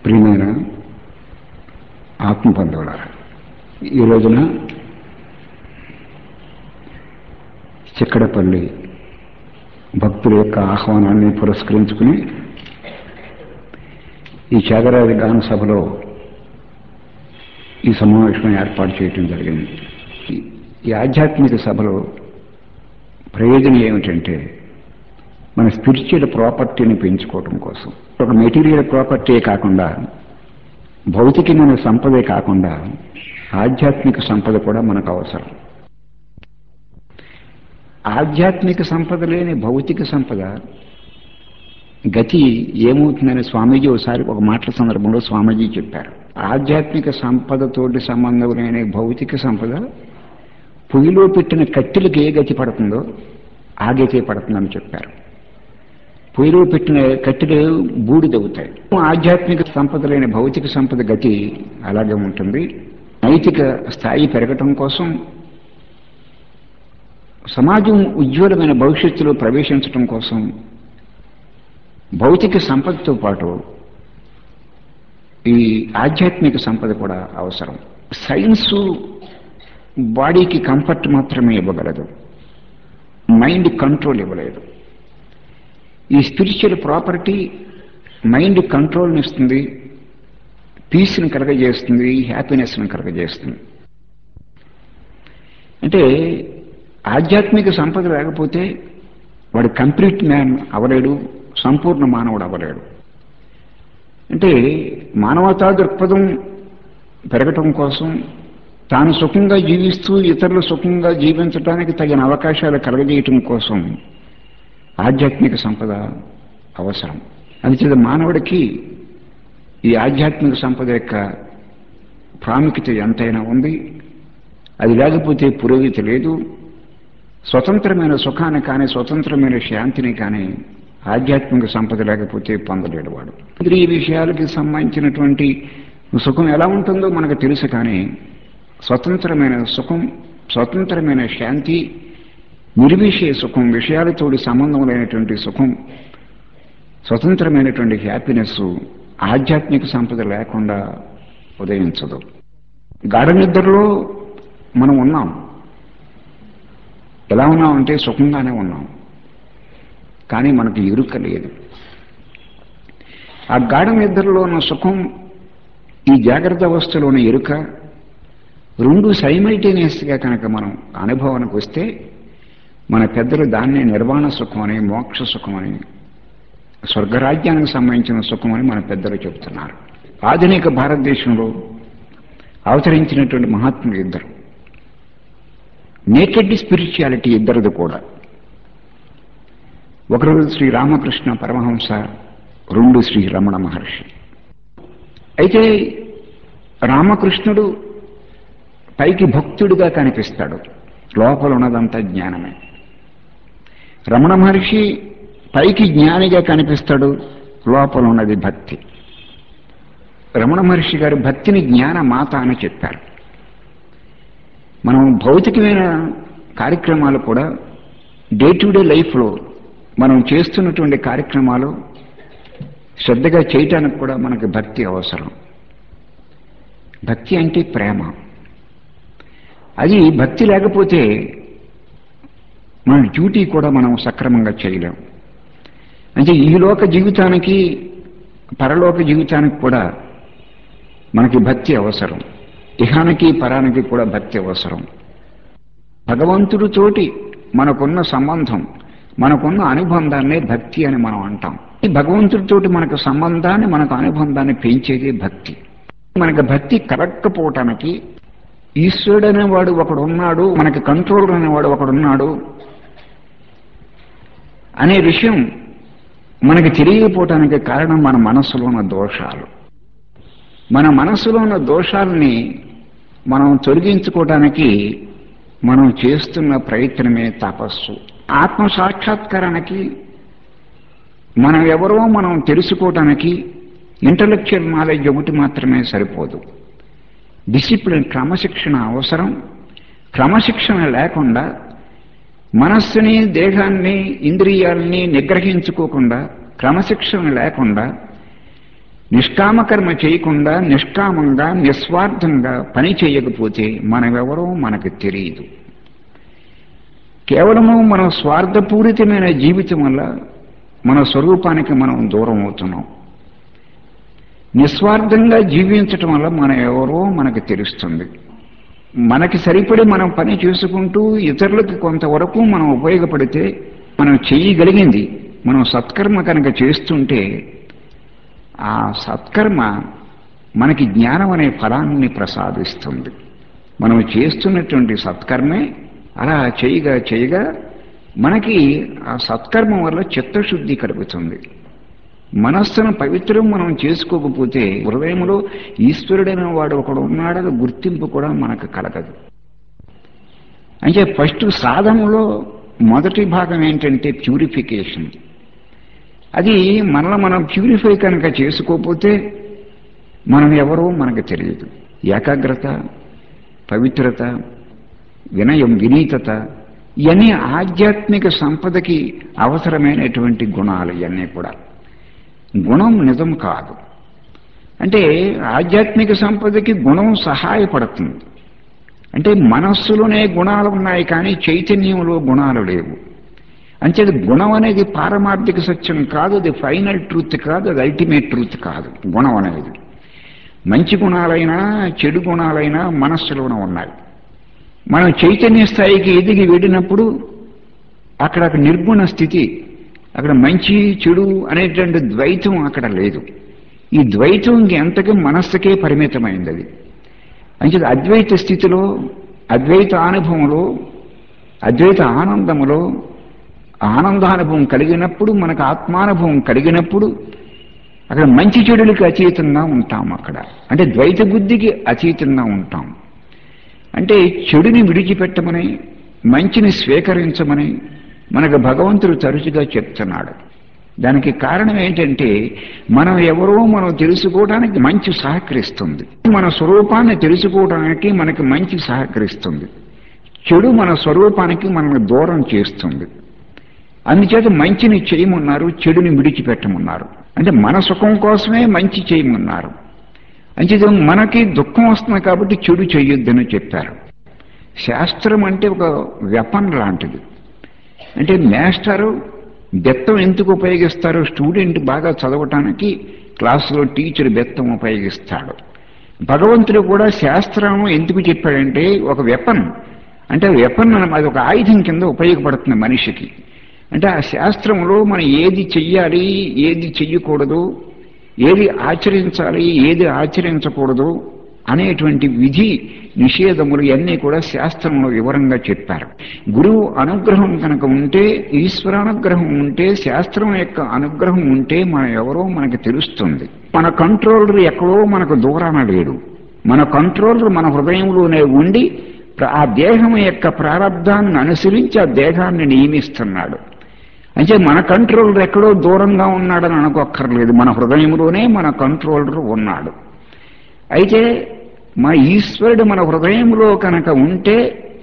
ప్రియమైన ఆత్మబంధువులారా ఈ రోజున చిక్కడపల్లి భక్తుల యొక్క ఆహ్వానాన్ని పురస్కరించుకుని ఈ త్యాగరాజ గాన సభలో ఈ సమావేశం ఏర్పాటు చేయటం జరిగింది ఈ- ఈ ఆధ్యాత్మిక సభలో ప్రయోజనం ఏమిటంటే మన స్పిరిచువల్ ప్రాపర్టీని పెంచుకోవటం కోసం ఒక మెటీరియల్ ప్రాపర్టీ కాకుండా భౌతికమైన సంపదే కాకుండా ఆధ్యాత్మిక సంపద కూడా మనకు అవసరం ఆధ్యాత్మిక సంపద లేని భౌతిక సంపద గతి ఏమవుతుందని స్వామీజీ ఒకసారి ఒక మాటల సందర్భంలో స్వామీజీ చెప్పారు ఆధ్యాత్మిక సంపదతోటి సంబంధం లేని భౌతిక సంపద పొయ్యిలో పెట్టిన కట్టెలకు ఏ గతి పడుతుందో ఆ గతి పడుతుందని చెప్పారు పొయ్యిలో పెట్టిన కట్టెలు బూడిదవుతాయి ఆధ్యాత్మిక సంపద లేని భౌతిక సంపద గతి అలాగే ఉంటుంది నైతిక స్థాయి పెరగటం కోసం సమాజం ఉజ్వలమైన భవిష్యత్తులో ప్రవేశించటం కోసం భౌతిక సంపదతో పాటు ఈ ఆధ్యాత్మిక సంపద కూడా అవసరం సైన్స్ బాడీకి కంఫర్ట్ మాత్రమే ఇవ్వగలదు మైండ్ కంట్రోల్ ఇవ్వలేదు ఈ స్పిరిచువల్ ప్రాపర్టీ మైండ్ కంట్రోల్ని ఇస్తుంది పీస్ని కలగజేస్తుంది హ్యాపీనెస్ని కలగజేస్తుంది అంటే ఆధ్యాత్మిక సంపద లేకపోతే వాడు కంప్లీట్ మ్యాన్ అవలేడు సంపూర్ణ మానవుడు అవలేడు అంటే మానవతా దృక్పథం పెరగటం కోసం తాను సుఖంగా జీవిస్తూ ఇతరులు సుఖంగా జీవించడానికి తగిన అవకాశాలు కలగజేయటం కోసం ఆధ్యాత్మిక సంపద అవసరం అందుచేత మానవుడికి ఈ ఆధ్యాత్మిక సంపద యొక్క ప్రాముఖ్యత ఎంతైనా ఉంది అది లేకపోతే పురోగతి లేదు స్వతంత్రమైన సుఖాన్ని కానీ స్వతంత్రమైన శాంతిని కానీ ఆధ్యాత్మిక సంపద లేకపోతే పొందలేడు వాడు ఇంద్రియ విషయాలకి సంబంధించినటువంటి సుఖం ఎలా ఉంటుందో మనకు తెలుసు కానీ స్వతంత్రమైన సుఖం స్వతంత్రమైన శాంతి నిర్విషయ సుఖం విషయాలతోటి సంబంధం లేనటువంటి సుఖం స్వతంత్రమైనటువంటి హ్యాపీనెస్ ఆధ్యాత్మిక సంపద లేకుండా ఉదయించదు గాఢ నిద్రలో మనం ఉన్నాం ఎలా ఉన్నామంటే సుఖంగానే ఉన్నాం కానీ మనకు ఎరుక లేదు ఆ గాఢ నిద్రలో ఉన్న సుఖం ఈ జాగ్రత్త అవస్థలోని ఎరుక రెండు సైమల్టేనియస్గా కనుక మనం అనుభవానికి వస్తే మన పెద్దలు దాన్నే నిర్వాణ సుఖం అని మోక్ష సుఖం అని స్వర్గరాజ్యానికి సంబంధించిన సుఖం అని మన పెద్దలు చెబుతున్నారు ఆధునిక భారతదేశంలో అవతరించినటువంటి మహాత్ములు ఇద్దరు నేకెడ్ స్పిరిచువాలిటీ ఇద్దరిది కూడా ఒకరు శ్రీ రామకృష్ణ పరమహంస రెండు శ్రీ రమణ మహర్షి అయితే రామకృష్ణుడు పైకి భక్తుడిగా కనిపిస్తాడు లోపల ఉన్నదంతా జ్ఞానమే రమణ మహర్షి పైకి జ్ఞానిగా కనిపిస్తాడు లోపల ఉన్నది భక్తి రమణ మహర్షి గారు భక్తిని జ్ఞాన మాత అని చెప్పారు మనం భౌతికమైన కార్యక్రమాలు కూడా డే టు డే లైఫ్లో మనం చేస్తున్నటువంటి కార్యక్రమాలు శ్రద్ధగా చేయటానికి కూడా మనకి భక్తి అవసరం భక్తి అంటే ప్రేమ అది భక్తి లేకపోతే మన డ్యూటీ కూడా మనం సక్రమంగా చేయలేం అంటే ఈ లోక జీవితానికి పరలోక జీవితానికి కూడా మనకి భక్తి అవసరం ఇహానికి పరానికి కూడా భక్తి అవసరం భగవంతుడితోటి మనకున్న సంబంధం మనకున్న అనుబంధాన్నే భక్తి అని మనం అంటాం ఈ భగవంతుడితోటి మనకు సంబంధాన్ని మనకు అనుబంధాన్ని పెంచేది భక్తి మనకు భక్తి కలగకపోవటానికి ఈశ్వరుడు అనేవాడు ఒకడు ఉన్నాడు మనకి కంట్రోల్ అనేవాడు ఒకడు ఉన్నాడు అనే విషయం మనకి తెలియకపోవటానికి కారణం మన మనస్సులో ఉన్న దోషాలు మన మనస్సులో ఉన్న దోషాలని మనం తొలగించుకోవటానికి మనం చేస్తున్న ప్రయత్నమే తపస్సు ఆత్మ సాక్షాత్కారానికి మనం ఎవరో మనం తెలుసుకోవటానికి ఇంటలెక్చువల్ నాలెడ్జ్ ఒకటి మాత్రమే సరిపోదు డిసిప్లిన్ క్రమశిక్షణ అవసరం క్రమశిక్షణ లేకుండా మనస్సుని దేహాన్ని ఇంద్రియాలని నిగ్రహించుకోకుండా క్రమశిక్షణ లేకుండా నిష్కామకర్మ చేయకుండా నిష్కామంగా నిస్వార్థంగా పని చేయకపోతే మనమెవరో మనకు తెలియదు కేవలము మన స్వార్థపూరితమైన జీవితం వల్ల మన స్వరూపానికి మనం దూరం అవుతున్నాం నిస్వార్థంగా జీవించటం వల్ల మనం ఎవరో మనకు తెలుస్తుంది మనకి సరిపడి మనం పని చేసుకుంటూ ఇతరులకు కొంతవరకు మనం ఉపయోగపడితే మనం చేయగలిగింది మనం సత్కర్మ కనుక చేస్తుంటే ఆ సత్కర్మ మనకి జ్ఞానం అనే ఫలాన్ని ప్రసాదిస్తుంది మనం చేస్తున్నటువంటి సత్కర్మే అలా చేయగా చేయగా మనకి ఆ సత్కర్మ వల్ల చిత్తశుద్ధి కలుగుతుంది మనస్సును పవిత్రం మనం చేసుకోకపోతే హృదయంలో ఈశ్వరుడైన వాడు ఒకడు ఉన్నాడని గుర్తింపు కూడా మనకు కలగదు అంటే ఫస్ట్ సాధనలో మొదటి భాగం ఏంటంటే ప్యూరిఫికేషన్ అది మనల్ని మనం ప్యూరిఫై కనుక చేసుకోకపోతే మనం ఎవరో మనకు తెలియదు ఏకాగ్రత పవిత్రత వినయం వినీతత ఇవన్నీ ఆధ్యాత్మిక సంపదకి అవసరమైనటువంటి గుణాలు ఇవన్నీ కూడా గుణం నిజం కాదు అంటే ఆధ్యాత్మిక సంపదకి గుణం సహాయపడుతుంది అంటే మనస్సులోనే గుణాలు ఉన్నాయి కానీ చైతన్యంలో గుణాలు లేవు అంటే గుణం అనేది పారమార్థిక సత్యం కాదు అది ఫైనల్ ట్రూత్ కాదు అది అల్టిమేట్ ట్రూత్ కాదు గుణం అనేది మంచి గుణాలైనా చెడు గుణాలైనా మనస్సులోనే ఉన్నాయి మనం చైతన్య స్థాయికి ఎదిగి వెళ్ళినప్పుడు అక్కడ ఒక నిర్గుణ స్థితి అక్కడ మంచి చెడు అనేటువంటి ద్వైతం అక్కడ లేదు ఈ ద్వైతం ఇంకెంతకీ మనస్సుకే పరిమితమైంది అది అంటే అద్వైత స్థితిలో అద్వైత అనుభవంలో అద్వైత ఆనందములో ఆనందానుభవం కలిగినప్పుడు మనకు ఆత్మానుభవం కలిగినప్పుడు అక్కడ మంచి చెడులకు అతీతంగా ఉంటాం అక్కడ అంటే ద్వైత బుద్ధికి అతీతంగా ఉంటాం అంటే చెడుని విడిచిపెట్టమని మంచిని స్వీకరించమని మనకు భగవంతుడు తరచుగా చెప్తున్నాడు దానికి కారణం ఏంటంటే మనం ఎవరో మనం తెలుసుకోవడానికి మంచి సహకరిస్తుంది మన స్వరూపాన్ని తెలుసుకోవడానికి మనకి మంచి సహకరిస్తుంది చెడు మన స్వరూపానికి మనల్ని దూరం చేస్తుంది అందుచేత మంచిని చేయమన్నారు చెడుని విడిచిపెట్టమన్నారు అంటే మన సుఖం కోసమే మంచి చేయమన్నారు అంచేత మనకి దుఃఖం వస్తుంది కాబట్టి చెడు చెయ్యొద్దని చెప్పారు శాస్త్రం అంటే ఒక వెపన్ లాంటిది అంటే మాస్టరు బెత్తం ఎందుకు ఉపయోగిస్తారు స్టూడెంట్ బాగా చదవటానికి క్లాసులో టీచర్ బెత్తం ఉపయోగిస్తాడు భగవంతుడు కూడా శాస్త్రం ఎందుకు చెప్పాడంటే ఒక వెపన్ అంటే వెపన్ అది ఒక ఆయుధం కింద ఉపయోగపడుతుంది మనిషికి అంటే ఆ శాస్త్రంలో మనం ఏది చెయ్యాలి ఏది చెయ్యకూడదు ఏది ఆచరించాలి ఏది ఆచరించకూడదు అనేటువంటి విధి నిషేధములు ఇవన్నీ కూడా శాస్త్రంలో వివరంగా చెప్పారు గురువు అనుగ్రహం కనుక ఉంటే ఈశ్వరానుగ్రహం ఉంటే శాస్త్రం యొక్క అనుగ్రహం ఉంటే మనం ఎవరో మనకు తెలుస్తుంది మన కంట్రోలర్ ఎక్కడో మనకు దూరాన లేడు మన కంట్రోలర్ మన హృదయంలోనే ఉండి ఆ దేహం యొక్క ప్రారంధాన్ని అనుసరించి ఆ దేహాన్ని నియమిస్తున్నాడు అంటే మన కంట్రోలర్ ఎక్కడో దూరంగా ఉన్నాడని అనుకోక్కర్లేదు మన హృదయంలోనే మన కంట్రోలర్ ఉన్నాడు అయితే మన ఈశ్వరుడు మన హృదయంలో కనుక ఉంటే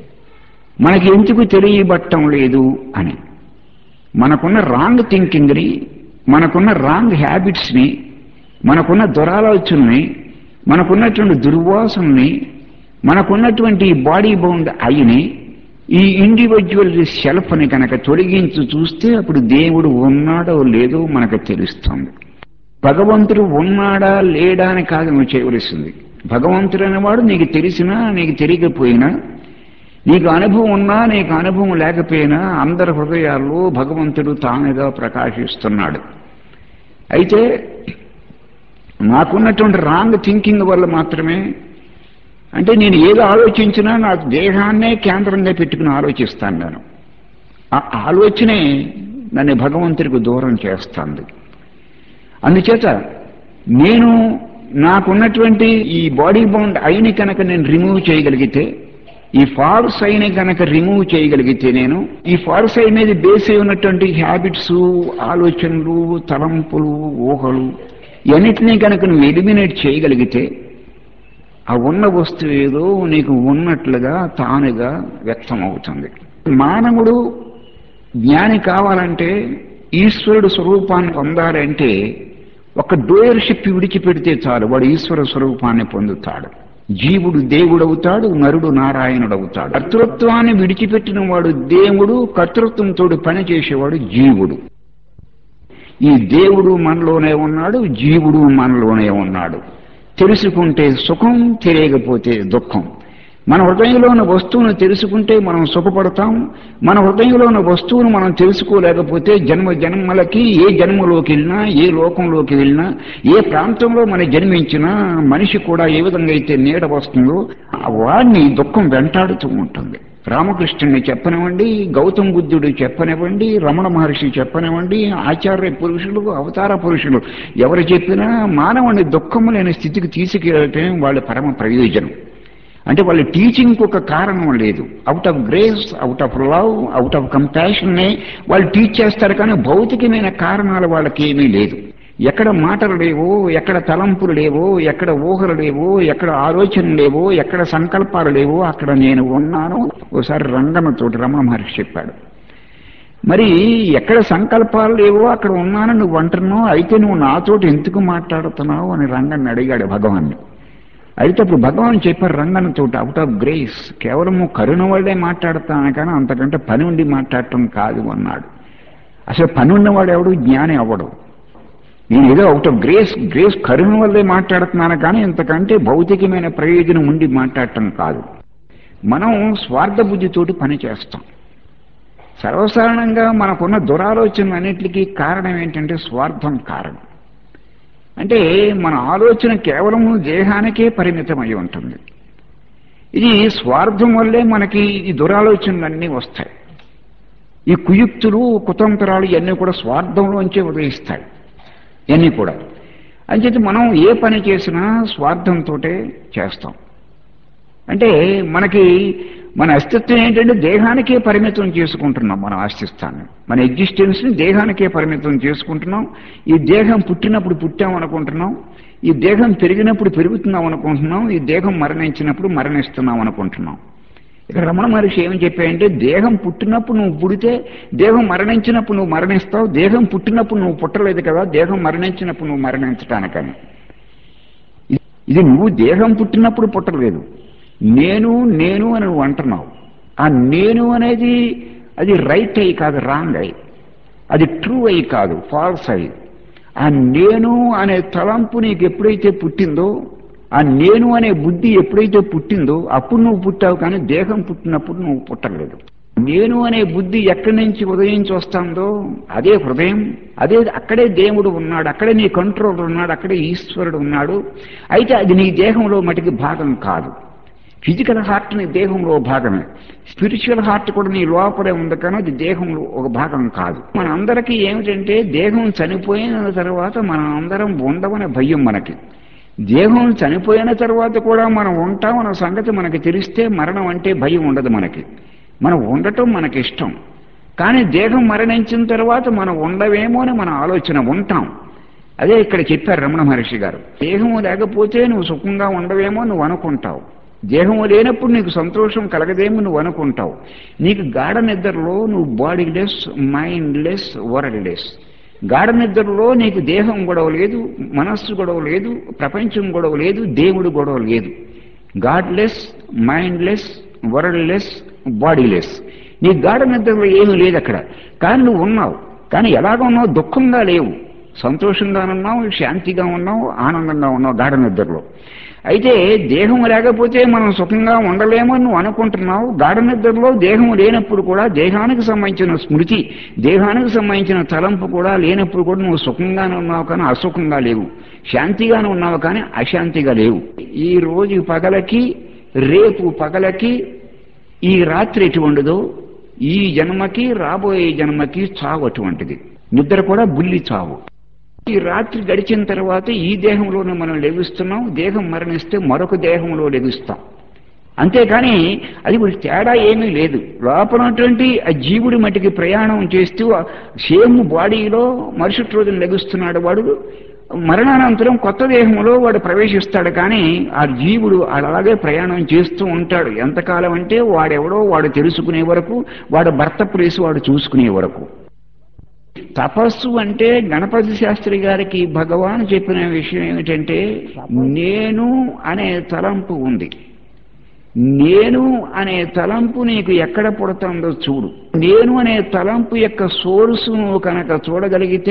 మనకి ఎందుకు తెలియబట్టం లేదు అని మనకున్న రాంగ్ థింకింగ్ని మనకున్న రాంగ్ హ్యాబిట్స్ని మనకున్న దురాలోచనని మనకున్నటువంటి దుర్వాసనని మనకున్నటువంటి బాడీ బౌండ్ ఐని ఈ ఇండివిజువల్ సెల్ఫ్ని కనుక తొలగించి చూస్తే అప్పుడు దేవుడు ఉన్నాడో లేదో మనకు తెలుస్తుంది భగవంతుడు ఉన్నాడా లేడా అని కాదు నువ్వు చేయవలసింది భగవంతుడు అనేవాడు నీకు తెలిసినా నీకు తెలియకపోయినా నీకు అనుభవం ఉన్నా నీకు అనుభవం లేకపోయినా అందరి హృదయాల్లో భగవంతుడు తానుగా ప్రకాశిస్తున్నాడు అయితే నాకున్నటువంటి రాంగ్ థింకింగ్ వల్ల మాత్రమే అంటే నేను ఏది ఆలోచించినా నాకు దేహాన్నే కేంద్రంగా పెట్టుకుని ఆలోచిస్తాను నేను ఆ ఆలోచనే నన్ను భగవంతుడికి దూరం చేస్తుంది అందుచేత నేను నాకున్నటువంటి ఈ బాడీ బౌండ్ ఐని కనుక నేను రిమూవ్ చేయగలిగితే ఈ ఫాల్స్ ఐని కనుక రిమూవ్ చేయగలిగితే నేను ఈ ఫాల్స్ ఐ మీద బేస్ అయి ఉన్నటువంటి హ్యాబిట్స్ ఆలోచనలు తలంపులు ఊహలు ఇవన్నిటినీ కనుక నువ్వు ఎలిమినేట్ చేయగలిగితే ఆ ఉన్న వస్తువు ఏదో నీకు ఉన్నట్లుగా తానుగా వ్యక్తం అవుతుంది మానవుడు జ్ఞాని కావాలంటే ఈశ్వరుడు స్వరూపాన్ని పొందాలంటే ఒక డోయర్షిప్ విడిచిపెడితే చాలు వాడు ఈశ్వర స్వరూపాన్ని పొందుతాడు జీవుడు దేవుడవుతాడు నరుడు నారాయణుడవుతాడు కర్తృత్వాన్ని విడిచిపెట్టిన వాడు దేవుడు కర్తృత్వంతో పనిచేసేవాడు జీవుడు ఈ దేవుడు మనలోనే ఉన్నాడు జీవుడు మనలోనే ఉన్నాడు తెలుసుకుంటే సుఖం తెలియకపోతే దుఃఖం మన హృదయంలో ఉన్న వస్తువును తెలుసుకుంటే మనం సుఖపడతాం మన హృదయంలో ఉన్న వస్తువును మనం తెలుసుకోలేకపోతే జన్మ జన్మలకి ఏ జన్మలోకి వెళ్ళినా ఏ లోకంలోకి వెళ్ళినా ఏ ప్రాంతంలో మనం జన్మించినా మనిషి కూడా ఏ విధంగా అయితే నీడ వస్తుందో వాడిని దుఃఖం వెంటాడుతూ ఉంటుంది రామకృష్ణుని చెప్పనివ్వండి గౌతమ్ బుద్ధుడు చెప్పనివ్వండి రమణ మహర్షి చెప్పనివ్వండి ఆచార్య పురుషులు అవతార పురుషులు ఎవరు చెప్పినా మానవుని దుఃఖము లేని స్థితికి తీసుకెళ్ళటం వాళ్ళ పరమ ప్రయోజనం అంటే వాళ్ళ టీచింగ్కి ఒక కారణం లేదు out of grace out of love out of కంపాషన్నే వాళ్ళు టీచ్ చేస్తారు కానీ భౌతికమైన కారణాలు వాళ్ళకి ఏమీ లేదు ఎక్కడ మాటలు లేవో ఎక్కడ తలంపులు లేవో ఎక్కడ ఊహలు లేవో ఎక్కడ ఆలోచనలు లేవో ఎక్కడ సంకల్పాలు లేవో అక్కడ నేను ఉన్నాను ఓసారి రంగనతోటి రమణ మహర్షి చెప్పాడు మరి ఎక్కడ సంకల్పాలు లేవో అక్కడ ఉన్నాను నువ్వు అంటున్నావు అయితే నువ్వు నాతోటి ఎందుకు మాట్లాడుతున్నావు అని రంగన్ని అడిగాడు భగవాన్ని అయితే అప్పుడు భగవాన్ చెప్పారు రంగనతో అవుట్ ఆఫ్ గ్రేస్ కేవలము కరుణ వల్లే మాట్లాడతాను కానీ అంతకంటే పని ఉండి మాట్లాడటం కాదు అన్నాడు అసలు పని ఉన్నవాడు ఎవడు జ్ఞాని అవ్వడు నేను ఏదో అవుట్ ఆఫ్ గ్రేస్ గ్రేస్ కరుణ వల్లే మాట్లాడుతున్నాను కానీ ఇంతకంటే భౌతికమైన ప్రయోజనం ఉండి మాట్లాడటం కాదు మనం స్వార్థ బుద్ధితోటి పని చేస్తాం సర్వసాధారణంగా మనకున్న దురాలోచనలన్నింటికి కారణం ఏంటంటే స్వార్థం కారణం అంటే మన ఆలోచన కేవలం దేహానికే పరిమితమై ఉంటుంది ఇది స్వార్థం వల్లే మనకి ఈ దురాలోచనలన్నీ వస్తాయి ఈ కుయుక్తులు కుతంత్రాలు ఇవన్నీ కూడా స్వార్థంలోంచే ఉదయిస్తాయి ఇవన్నీ కూడా అంచేది మనం ఏ పని చేసినా స్వార్థంతో చేస్తాం అంటే మనకి మన అస్తిత్వం ఏంటంటే దేహానికే పరిమితం చేసుకుంటున్నాం మన అస్తిత్వాన్ని మన ఎగ్జిస్టెన్స్ని దేహానికే పరిమితం చేసుకుంటున్నాం ఈ దేహం పుట్టినప్పుడు పుట్టాం అనుకుంటున్నాం ఈ దేహం పెరిగినప్పుడు పెరుగుతున్నాం అనుకుంటున్నాం ఈ దేహం మరణించినప్పుడు మరణిస్తున్నాం అనుకుంటున్నాం ఇక్కడ రమణ మహర్షి ఏమని చెప్పాయంటే దేహం పుట్టినప్పుడు నువ్వు పుడితే దేహం మరణించినప్పుడు నువ్వు మరణిస్తావు దేహం పుట్టినప్పుడు నువ్వు పుట్టలేదు కదా దేహం మరణించినప్పుడు నువ్వు మరణించటానికని ఇది నువ్వు దేహం పుట్టినప్పుడు పుట్టలేదు నేను నేను అని నువ్వు అంటున్నావు ఆ నేను అనేది అది రైట్ అయి కాదు రాంగ్ అయి అది ట్రూ అయి కాదు ఫాల్స్ అయి ఆ నేను అనే తలంపు నీకు ఎప్పుడైతే పుట్టిందో ఆ నేను అనే బుద్ధి ఎప్పుడైతే పుట్టిందో అప్పుడు నువ్వు పుట్టావు కానీ దేహం పుట్టినప్పుడు నువ్వు పుట్టలేదు నేను అనే బుద్ధి ఎక్కడి నుంచి ఉదయించి వస్తుందో అదే హృదయం అదే అక్కడే దేవుడు ఉన్నాడు అక్కడే నీ కంట్రోల్ ఉన్నాడు అక్కడే ఈశ్వరుడు ఉన్నాడు అయితే అది నీ దేహంలో మటుకి భాగం కాదు ఫిజికల్ హార్ట్ నీ దేహంలో భాగమే స్పిరిచువల్ హార్ట్ కూడా నీ లోపలే ఉంది కానీ అది దేహంలో ఒక భాగం కాదు మన అందరికీ ఏమిటంటే దేహం చనిపోయిన తర్వాత మనం అందరం ఉండవనే భయం మనకి దేహం చనిపోయిన తర్వాత కూడా మనం ఉంటామన్న సంగతి మనకి తెలిస్తే మరణం అంటే భయం ఉండదు మనకి మనం ఉండటం మనకి ఇష్టం కానీ దేహం మరణించిన తర్వాత మనం ఉండవేమో అని మన ఆలోచన ఉంటాం అదే ఇక్కడ చెప్పారు రమణ మహర్షి గారు దేహం లేకపోతే నువ్వు సుఖంగా ఉండవేమో నువ్వు అనుకుంటావు దేహం లేనప్పుడు నీకు సంతోషం కలగదేమో నువ్వు అనుకుంటావు నీకు గాఢ నిద్రలో నువ్వు body less mind less world less గాఢ నిద్రలో నీకు దేహం గొడవ లేదు మనస్సు గొడవ లేదు ప్రపంచం గొడవ లేదు దేవుడు గొడవ లేదు god less mind less world less body less నీ గాఢ నిద్రలో ఏమీ లేదు అక్కడ కానీ నువ్వు ఉన్నావు కానీ ఎలాగ ఉన్నావు దుఃఖంగా లేవు సంతోషంగా ఉన్నావు శాంతిగా ఉన్నావు ఆనందంగా ఉన్నావు గాఢ నిద్రలో అయితే దేహం లేకపోతే మనం సుఖంగా ఉండలేమని నువ్వు అనుకుంటున్నావు గాఢ నిద్రలో దేహం లేనప్పుడు కూడా దేహానికి సంబంధించిన స్మృతి దేహానికి సంబంధించిన తలంపు కూడా లేనప్పుడు కూడా నువ్వు సుఖంగానే ఉన్నావు కానీ అసుఖంగా లేవు శాంతిగానే ఉన్నావు కానీ అశాంతిగా లేవు ఈ రోజు పగలకి రేపు పగలకి ఈ రాత్రి ఎటువంటిదో ఈ జన్మకి రాబోయే జన్మకి చావు అటువంటిది నిద్ర కూడా బుల్లి చావు ఈ రాత్రి గడిచిన తర్వాత ఈ దేహంలోనే మనం లెగుస్తున్నాం దేహం మరణిస్తే మరొక దేహంలో లెగుస్తాం అంతేకాని అది ఇప్పుడు తేడా ఏమీ లేదు లోపలటువంటి ఆ జీవుడి మటికి ప్రయాణం చేస్తూ సేమ్ బాడీలో మరుసటి రోజున లెగుస్తున్నాడు వాడు మరణానంతరం కొత్త దేహంలో వాడు ప్రవేశిస్తాడు కానీ ఆ జీవుడు అలాగే ప్రయాణం చేస్తూ ఉంటాడు ఎంతకాలం అంటే వాడెవడో వాడు తెలుసుకునే వరకు వాడు భర్త ప్లేస్ వాడు చూసుకునే వరకు తపస్సు అంటే గణపతి శాస్త్రి గారికి భగవాన్ చెప్పిన విషయం ఏమిటంటే నేను అనే తలంపు ఉంది నేను అనే తలంపు నీకు ఎక్కడ పుడుతుందో చూడు నేను అనే తలంపు యొక్క సోర్సు నువ్వు కనుక చూడగలిగితే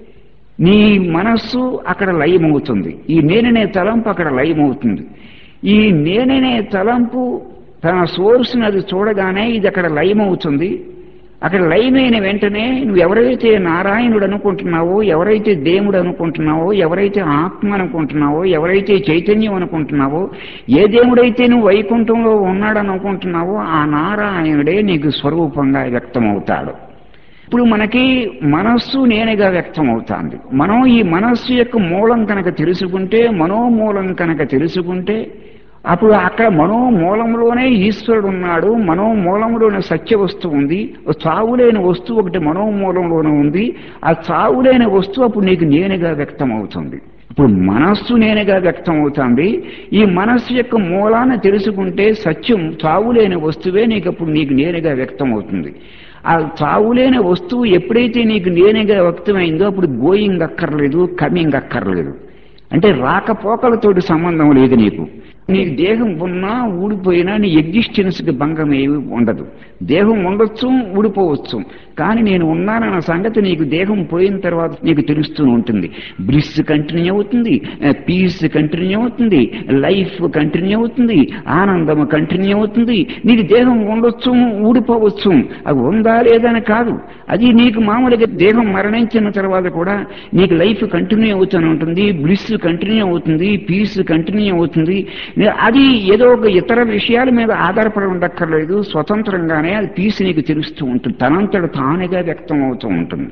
నీ మనస్సు అక్కడ లయమవుతుంది ఈ నేననే తలంపు అక్కడ లయమవుతుంది ఈ నేననే తలంపు తన సోర్స్ని అది చూడగానే ఇది అక్కడ లయమవుతుంది అక్కడ లయమైన వెంటనే నువ్వు ఎవరైతే నారాయణుడు అనుకుంటున్నావో ఎవరైతే దేవుడు అనుకుంటున్నావో ఎవరైతే ఆత్మ అనుకుంటున్నావో ఎవరైతే చైతన్యం అనుకుంటున్నావో ఏ దేవుడైతే నువ్వు వైకుంఠంలో ఉన్నాడు అనుకుంటున్నావో ఆ నారాయణుడే నీకు స్వరూపంగా వ్యక్తమవుతాడు ఇప్పుడు మనకి మనస్సు నేనుగా వ్యక్తం అవుతాంది మనం ఈ మనస్సు యొక్క మూలం కనుక తెలుసుకుంటే మనోమూలం కనుక తెలుసుకుంటే అప్పుడు అక్కడ మనోమూలంలోనే ఈశ్వరుడు ఉన్నాడు మనోమూలంలోనే సత్య వస్తువు ఉంది చావులేని వస్తువు ఒకటి మనోమూలంలోనే ఉంది ఆ చావులేని వస్తువు అప్పుడు నీకు నేనుగా వ్యక్తం అవుతుంది ఇప్పుడు మనస్సు నేనుగా వ్యక్తం అవుతుంది ఈ మనస్సు యొక్క మూలాన్ని తెలుసుకుంటే సత్యం చావులేని వస్తువే నీకు అప్పుడు నీకు నేనుగా వ్యక్తం అవుతుంది ఆ చావులేని వస్తువు ఎప్పుడైతే నీకు నేనుగా వ్యక్తమైందో అప్పుడు గోయింగ్ అక్కర్లేదు కమింగ్ అక్కర్లేదు అంటే రాకపోకలతోటి సంబంధం లేదు నీకు నీకు దేహం ఉన్నా ఊడిపోయినా నీ ఎగ్జిస్టెన్స్కి భంగం ఏమి ఉండదు దేహం ఉండొచ్చు ఊడిపోవచ్చు కానీ నేను ఉన్నానన్న సంగతి నీకు దేహం పోయిన తర్వాత నీకు తెలుస్తూ ఉంటుంది బ్లిస్ కంటిన్యూ అవుతుంది పీస్ కంటిన్యూ అవుతుంది లైఫ్ కంటిన్యూ అవుతుంది ఆనందం కంటిన్యూ అవుతుంది నీకు దేహం ఉండొచ్చు ఊడిపోవచ్చు అది ఉందా లేదని కాదు అది నీకు మామూలుగా దేహం మరణించిన తర్వాత కూడా నీకు లైఫ్ కంటిన్యూ అవుతూనే ఉంటుంది బ్లిస్ కంటిన్యూ అవుతుంది పీస్ కంటిన్యూ అవుతుంది అది ఏదో ఒక ఇతర విషయాల మీద ఆధారపడి ఉండక్కర్లేదు స్వతంత్రంగానే అది పీస్ నీకు తెలుస్తూ ఉంటుంది తనంతట తానుగా వ్యక్తం అవుతూ ఉంటుంది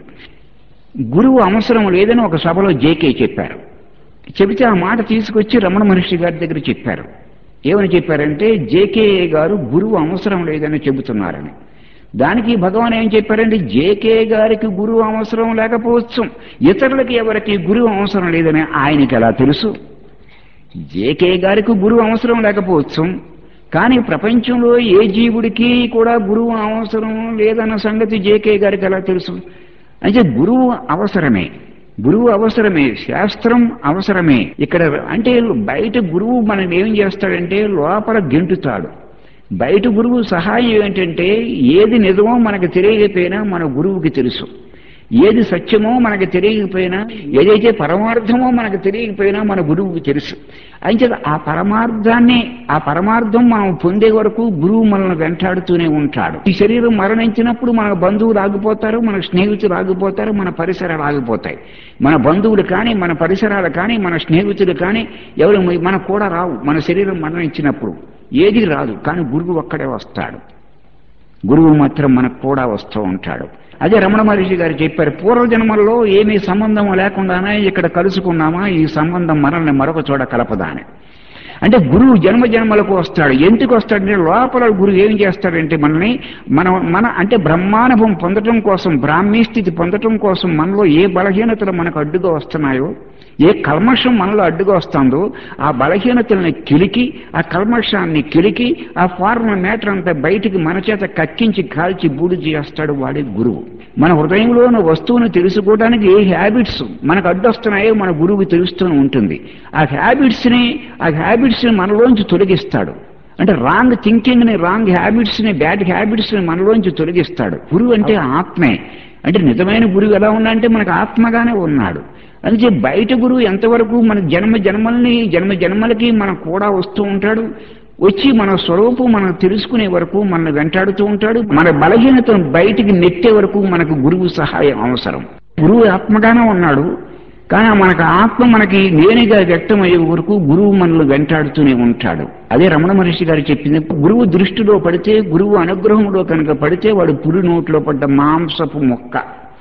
గురువు అవసరం లేదని ఒక సభలో జేకే చెప్పారు చెబితే ఆ మాట తీసుకొచ్చి రమణ మహర్షి గారి దగ్గర చెప్పారు ఏమని చెప్పారంటే జేకే గారు గురువు అవసరం లేదని చెబుతున్నారని దానికి భగవాన్ ఏం చెప్పారంటే జేకే గారికి గురువు అవసరం లేకపోవచ్చు ఇతరులకి ఎవరికి గురువు అవసరం లేదని ఆయనకి ఎలా తెలుసు జేకే గారికి గురువు అవసరం లేకపోవచ్చు కానీ ప్రపంచంలో ఏ జీవుడికి కూడా గురువు అవసరం లేదన్న సంగతి జేకే గారికి ఎలా తెలుసు అంటే గురువు అవసరమే గురువు అవసరమే శాస్త్రం అవసరమే ఇక్కడ అంటే బయట గురువు మనం ఏం చేస్తాడంటే లోపల గెంటుతాడు బయట గురువు సహాయం ఏంటంటే ఏది నిజమో మనకు తెలియకపోయినా మన గురువుకి తెలుసు ఏది సత్యమో మనకు తెలియకపోయినా ఏదైతే పరమార్థమో మనకు తెలియకపోయినా మన గురువుకి తెలుసు అయితే ఆ పరమార్థాన్ని ఆ పరమార్థం మనం పొందే వరకు గురువు మనల్ని వెంటాడుతూనే ఉంటాడు ఈ శరీరం మరణించినప్పుడు మన బంధువులు ఆగిపోతారు మన స్నేహితులు ఆగిపోతారు మన పరిసరాలు ఆగిపోతాయి మన బంధువులు కానీ మన పరిసరాలు కానీ మన స్నేహితులు కానీ ఎవరు మన కూడా రావు మన శరీరం మరణించినప్పుడు ఏది రాదు కానీ గురువు ఒక్కడే వస్తాడు గురువు మాత్రం మనకు కూడా వస్తూ ఉంటాడు అదే రమణ మహర్షి గారు చెప్పారు పూర్వజన్మల్లో ఏమీ సంబంధం లేకుండానే ఇక్కడ కలుసుకున్నామా ఈ సంబంధం మనల్ని మరొక చోట కలపదా అని అంటే గురువు జన్మ జన్మలకు వస్తాడు ఎందుకు వస్తాడంటే లోపల గురువు ఏం చేస్తాడంటే మనల్ని మన మన అంటే బ్రహ్మానుభవం పొందటం కోసం బ్రాహ్మీ స్థితి పొందటం కోసం మనలో ఏ బలహీనతలు మనకు అడ్డుగా వస్తున్నాయో ఏ కల్మషం మనలో అడ్డుగా వస్తుందో ఆ బలహీనతల్ని కిలికి ఆ కల్మషాన్ని కిలికి ఆ ఫార్మ మ్యాటర్ అంతా బయటికి మన చేత కక్కించి కాల్చి బూడి చేస్తాడు వాడే గురువు మన హృదయంలో ఉన్న వస్తువును తెలుసుకోవడానికి ఏ హ్యాబిట్స్ మనకు అడ్డొస్తున్నాయో మన గురువుకి తెలుస్తూనే ఉంటుంది ఆ హ్యాబిట్స్ని ఆ హ్యాబిట్స్ని మనలోంచి తొలగిస్తాడు అంటే రాంగ్ థింకింగ్ ని రాంగ్ హ్యాబిట్స్ ని బ్యాడ్ హ్యాబిట్స్ ని మనలోంచి తొలగిస్తాడు గురువు అంటే ఆత్మే అంటే నిజమైన గురువు ఎలా ఉన్నాడంటే మనకు ఆత్మగానే ఉన్నాడు అందుకే బయట గురువు ఎంతవరకు మన జన్మ జన్మల్ని జన్మ జన్మలకి మనకు కూడా వస్తూ ఉంటాడు వచ్చి మన స్వరూపం మనం తెలుసుకునే వరకు మనల్ని వెంటాడుతూ ఉంటాడు మన బలహీనతను బయటికి నెట్టే వరకు మనకు గురువు సహాయం అవసరం గురువు ఆత్మగానే ఉన్నాడు కానీ మనకు ఆత్మ మనకి నేనుగా వ్యక్తమయ్యే వరకు గురువు మనల్ని వెంటాడుతూనే ఉంటాడు అదే రమణ మహర్షి గారు చెప్పింది గురువు దృష్టిలో పడితే గురువు అనుగ్రహంలో కనుక పడితే వాడు పులి నోట్లో పడ్డ మాంసపు మొక్క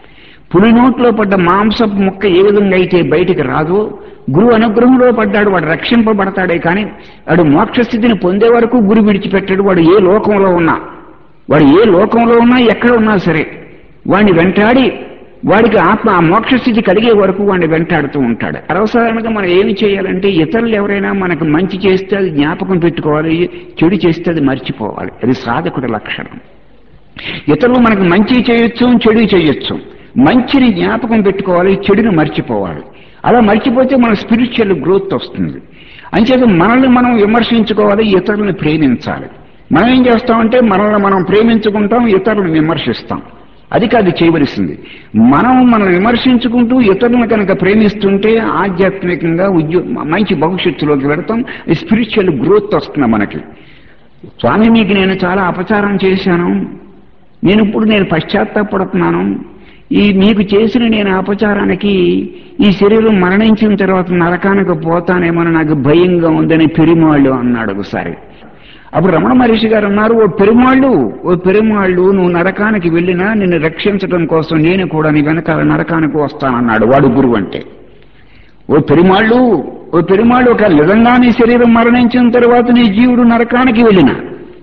పులి నోట్లో పడ్డ మాంసపు మొక్క ఏ విధంగా అయితే బయటికి రాదో గురువు అనుగ్రహంలో పడ్డాడు వాడు రక్షింపబడతాడే కానీ వాడు మోక్ష స్థితిని పొందే వరకు గురు విడిచిపెట్టాడు వాడు ఏ లోకంలో ఉన్నా వాడు ఏ లోకంలో ఉన్నా ఎక్కడ ఉన్నా సరే వాడిని వెంటాడి వాడికి ఆత్మ ఆ మోక్ష స్థితి కలిగే వరకు వాడిని వెంటాడుతూ ఉంటాడు సర్వసాధారణంగా మనం ఏమి చేయాలంటే ఇతరులు ఎవరైనా మనకు మంచి చేస్తే అది జ్ఞాపకం పెట్టుకోవాలి చెడు చేస్తే అది మర్చిపోవాలి అది సాధకుడి లక్షణం ఇతరులు మనకు మంచి చేయొచ్చు చెడు చేయొచ్చు మంచిని జ్ఞాపకం పెట్టుకోవాలి చెడుని మర్చిపోవాలి అలా మర్చిపోతే మన స్పిరిచువల్ గ్రోత్ వస్తుంది అంచేత మనల్ని మనం విమర్శించుకోవాలి ఇతరులను ప్రేమించాలి మనం ఏం చేస్తామంటే మనల్ని మనం ప్రేమించుకుంటాం ఇతరులను విమర్శిస్తాం అది కాదు చేయవలసింది మనం మనం విమర్శించుకుంటూ ఇతరులను కనుక ప్రేమిస్తుంటే ఆధ్యాత్మికంగా ఉద్యో మంచి భవిష్యత్తులోకి వెళతాం స్పిరిచువల్ గ్రోత్ వస్తుంది మనకి స్వామి మీకు నేను చాలా అపచారం చేశాను నేను ఇప్పుడు నేను పశ్చాత్తాపడుతున్నాను ఈ మీకు చేసిన నేను అపచారానికి ఈ శరీరం మరణించిన తర్వాత నరకానికి పోతానేమో నాకు భయంగా ఉందని పెరిమాళ్ళు అన్నాడు ఒకసారి అప్పుడు రమణ మహర్షి గారు అన్నారు ఓ పెరుమాళ్ళు ఓ పెరుమాళ్ళు నువ్వు నరకానికి వెళ్ళినా నిన్ను రక్షించడం కోసం నేను కూడా నీ వెనకాల నరకానికి వస్తానన్నాడు వాడు గురువు అంటే ఓ పెరుమాళ్ళు ఓ పెరుమాళ్ళు ఒక నిజంగా నీ శరీరం మరణించిన తర్వాత నీ జీవుడు నరకానికి వెళ్ళినా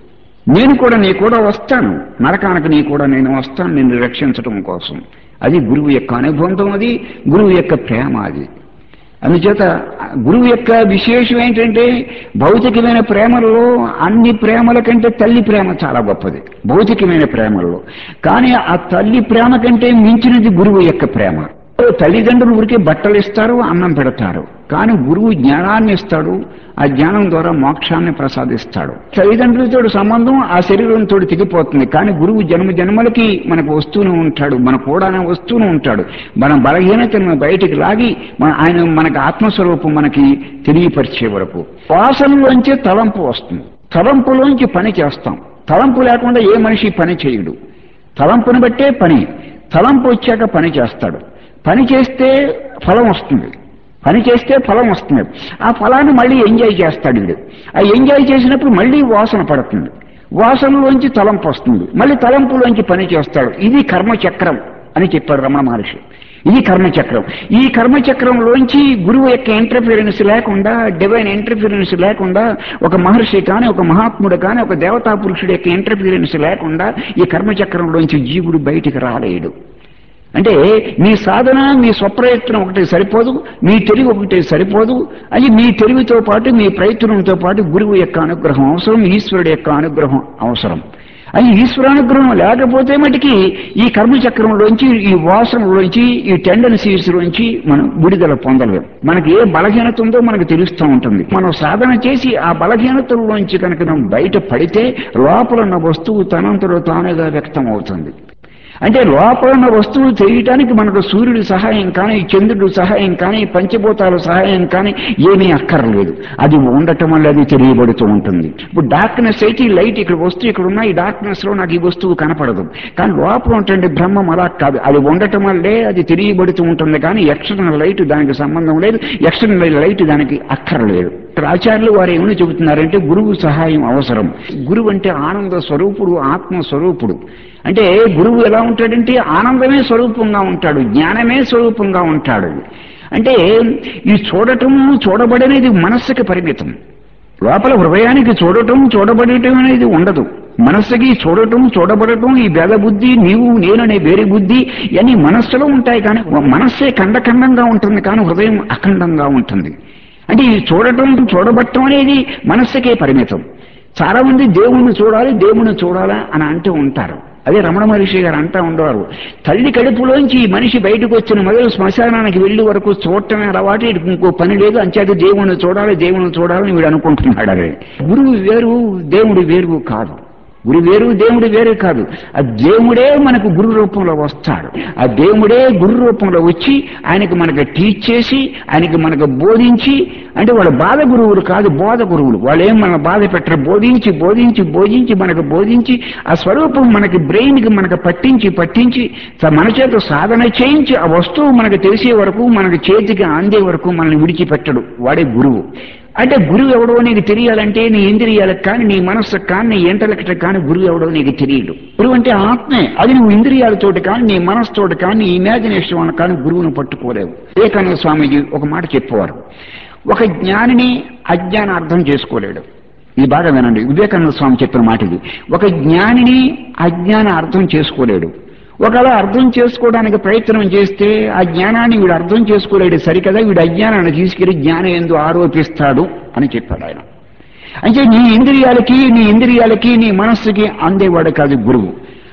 నేను కూడా నీ కూడా వస్తాను నరకానికి నీ కూడా నేను వస్తాను నిన్ను రక్షించడం కోసం అది గురువు యొక్క అనుబంధం అది గురువు యొక్క ప్రేమ అది అందుచేత గురువు యొక్క విశేషం ఏంటంటే భౌతికమైన ప్రేమలలో అన్ని ప్రేమల కంటే తల్లి ప్రేమ చాలా గొప్పది భౌతికమైన ప్రేమల్లో కానీ ఆ తల్లి ప్రేమ కంటే మించినది గురువు యొక్క ప్రేమ తల్లిదండ్రులు ఊరికే బట్టలు ఇస్తారు అన్నం పెడతారు కానీ గురువు జ్ఞానాన్ని ఇస్తాడు ఆ జ్ఞానం ద్వారా మోక్షాన్ని ప్రసాదిస్తాడు తల్లిదండ్రులతో సంబంధం ఆ శరీరంతో తెగిపోతుంది కానీ గురువు జన్మ జన్మలకి మనకు వస్తూనే ఉంటాడు మన కూడానే వస్తూనే ఉంటాడు మన బలహీనతను బయటికి లాగి మన ఆయన మనకు ఆత్మస్వరూపం మనకి తెలియపరిచే వరకు వాసనలోంచే తలంపు వస్తుంది తలంపులోంచి పని చేస్తాం తలంపు లేకుండా ఏ మనిషి పని చేయడు తలంపుని బట్టే పని తలంపు వచ్చాక పని చేస్తాడు పని చేస్తే ఫలం వస్తుంది పని చేస్తే ఫలం వస్తుంది ఆ ఫలాన్ని మళ్ళీ ఎంజాయ్ చేస్తాడు వీడు ఆ ఎంజాయ్ చేసినప్పుడు మళ్ళీ వాసన పడుతుంది వాసనలోంచి తలంపు వస్తుంది మళ్ళీ తలంపులోంచి పని చేస్తాడు ఇది కర్మచక్రం అని చెప్పాడు రమణ మహర్షి ఇది కర్మచక్రం ఈ కర్మచక్రంలోంచి గురువు యొక్క ఇంటర్ఫీరెన్స్ లేకుండా డివైన్ ఇంటర్ఫీరెన్స్ లేకుండా ఒక మహర్షి కానీ ఒక మహాత్ముడు కానీ ఒక దేవతా పురుషుడు యొక్క ఇంటర్ఫీరెన్స్ లేకుండా ఈ కర్మచక్రంలోంచి జీవుడు బయటికి రాలేడు అంటే మీ సాధన మీ స్వప్రయత్నం ఒకటి సరిపోదు మీ తెలివి ఒకటి సరిపోదు అది మీ తెలివితో పాటు మీ ప్రయత్నంతో పాటు గురువు యొక్క అనుగ్రహం అవసరం ఈశ్వరుడు యొక్క అనుగ్రహం అవసరం అది ఈశ్వరానుగ్రహం లేకపోతే మటుకి ఈ కర్మచక్రంలోంచి ఈ వాసనలోంచి ఈ టెండెన్సీస్ లోంచి మనం విడుదల పొందలేం మనకి ఏ బలహీనత ఉందో మనకు తెలుస్తూ ఉంటుంది మనం సాధన చేసి ఆ బలహీనతల్లోంచి కనుక మనం బయట పడితే లోపల ఉన్న వస్తువు తనంతలో తానుగా వ్యక్తం అవుతుంది అంటే లోపల ఉన్న వస్తువులు తెలియటానికి మనకు సూర్యుడి సహాయం కానీ చంద్రుడి సహాయం కానీ పంచభూతాల సహాయం కానీ ఏమీ అక్కర్లేదు అది ఉండటం వల్ల అది తెలియబడుతూ ఉంటుంది ఇప్పుడు డార్క్నెస్ అయితే ఈ లైట్ ఇక్కడ వస్తువు ఇక్కడ ఉన్న ఈ డార్క్నెస్ లో నాకు ఈ వస్తువు కనపడదు కానీ లోపల ఉంటుంది బ్రహ్మం అలా కాదు అది ఉండటం వల్లే అది తెలియబడుతూ ఉంటుంది కానీ ఎక్స్టర్నల్ లైట్ దానికి సంబంధం లేదు ఎక్స్టర్నల్ లైట్ దానికి అక్కర్లేదు ఆచార్యులు వారు ఏమని చెబుతున్నారంటే గురువు సహాయం అవసరం గురువు అంటే ఆనంద స్వరూపుడు ఆత్మ స్వరూపుడు అంటే గురువు ఎలా ఉంటాడంటే ఆనందమే స్వరూపంగా ఉంటాడు జ్ఞానమే స్వరూపంగా ఉంటాడు అంటే ఈ చూడటం చూడబడనేది మనస్సుకి పరిమితం లోపల హృదయానికి చూడటం చూడబడటం అనేది ఉండదు మనస్సుకి చూడటం చూడబడటం ఈ భేద బుద్ధి నీవు నేననే వేరే బుద్ధి ఇవన్నీ మనస్సులో ఉంటాయి కానీ మనస్సే ఖండఖండంగా ఉంటుంది కానీ హృదయం అఖండంగా ఉంటుంది అంటే ఈ చూడటం చూడబట్టం అనేది మనస్సుకే పరిమితం చాలా మంది దేవుణ్ణి చూడాలి దేవుణ్ణి చూడాలా అని అంటూ ఉంటారు అదే రమణ మహర్షి గారు అంటా ఉండేవారు తల్లి కడుపులోంచి ఈ మనిషి బయటకు వచ్చిన మొదలు శ్మశానానికి వెళ్లి వరకు చూడటమే అలవాటు వీడికి ఇంకో పని లేదు అంచేత దేవుణ్ణి చూడాలి దేవుణ్ణి చూడాలని వీడు అనుకుంటున్నాడు అదే గురువు వేరు దేవుడు వేరు కాదు గురు వేరు దేవుడు వేరే కాదు ఆ దేవుడే మనకు గురు రూపంలో వస్తాడు ఆ దేవుడే గురు రూపంలో వచ్చి ఆయనకి మనకు టీచ్ చేసి ఆయనకి మనకు బోధించి అంటే వాళ్ళ బాధ గురువులు కాదు బోధ గురువులు వాళ్ళు ఏం మన బాధ పెట్టరు బోధించి బోధించి బోధించి మనకు బోధించి ఆ స్వరూపం మనకి బ్రెయిన్కి మనకు పట్టించి పట్టించి మన చేత సాధన చేయించి ఆ వస్తువు మనకు తెలిసే వరకు మనకు చేతికి అందే వరకు మనల్ని విడిచిపెట్టడు వాడే గురువు అంటే గురువు ఎవడో నీకు తెలియాలంటే నీ ఇంద్రియాలకు కానీ నీ మనస్సుకు కానీ నీ ఇంటలెక్ట్ కానీ గురువు ఎవడో నీకు తెలియదు గురువు అంటే ఆత్మే అది నువ్వు ఇంద్రియాలతోటి కానీ నీ మనస్సుతోటి కానీ నీ ఇమాజినేషన్ వల్ల కానీ గురువును పట్టుకోలేవు వివేకానంద స్వామీజీ ఒక మాట చెప్పేవారు ఒక జ్ఞానిని అజ్ఞాన అర్థం చేసుకోలేడు ఇది బాగా వినండి వివేకానంద స్వామి చెప్పిన మాట ఇది ఒక జ్ఞానిని అజ్ఞాన అర్థం చేసుకోలేడు ఒకవేళ అర్థం చేసుకోవడానికి ప్రయత్నం చేస్తే ఆ జ్ఞానాన్ని వీడు అర్థం చేసుకోలేడు సరికదా వీడు అజ్ఞానాన్ని తీసుకెళ్లి జ్ఞానం ఎందు ఆరోపిస్తాడు అని చెప్పాడు ఆయన అంటే నీ ఇంద్రియాలకి నీ ఇంద్రియాలకి నీ మనస్సుకి అందేవాడు కాదు గురువు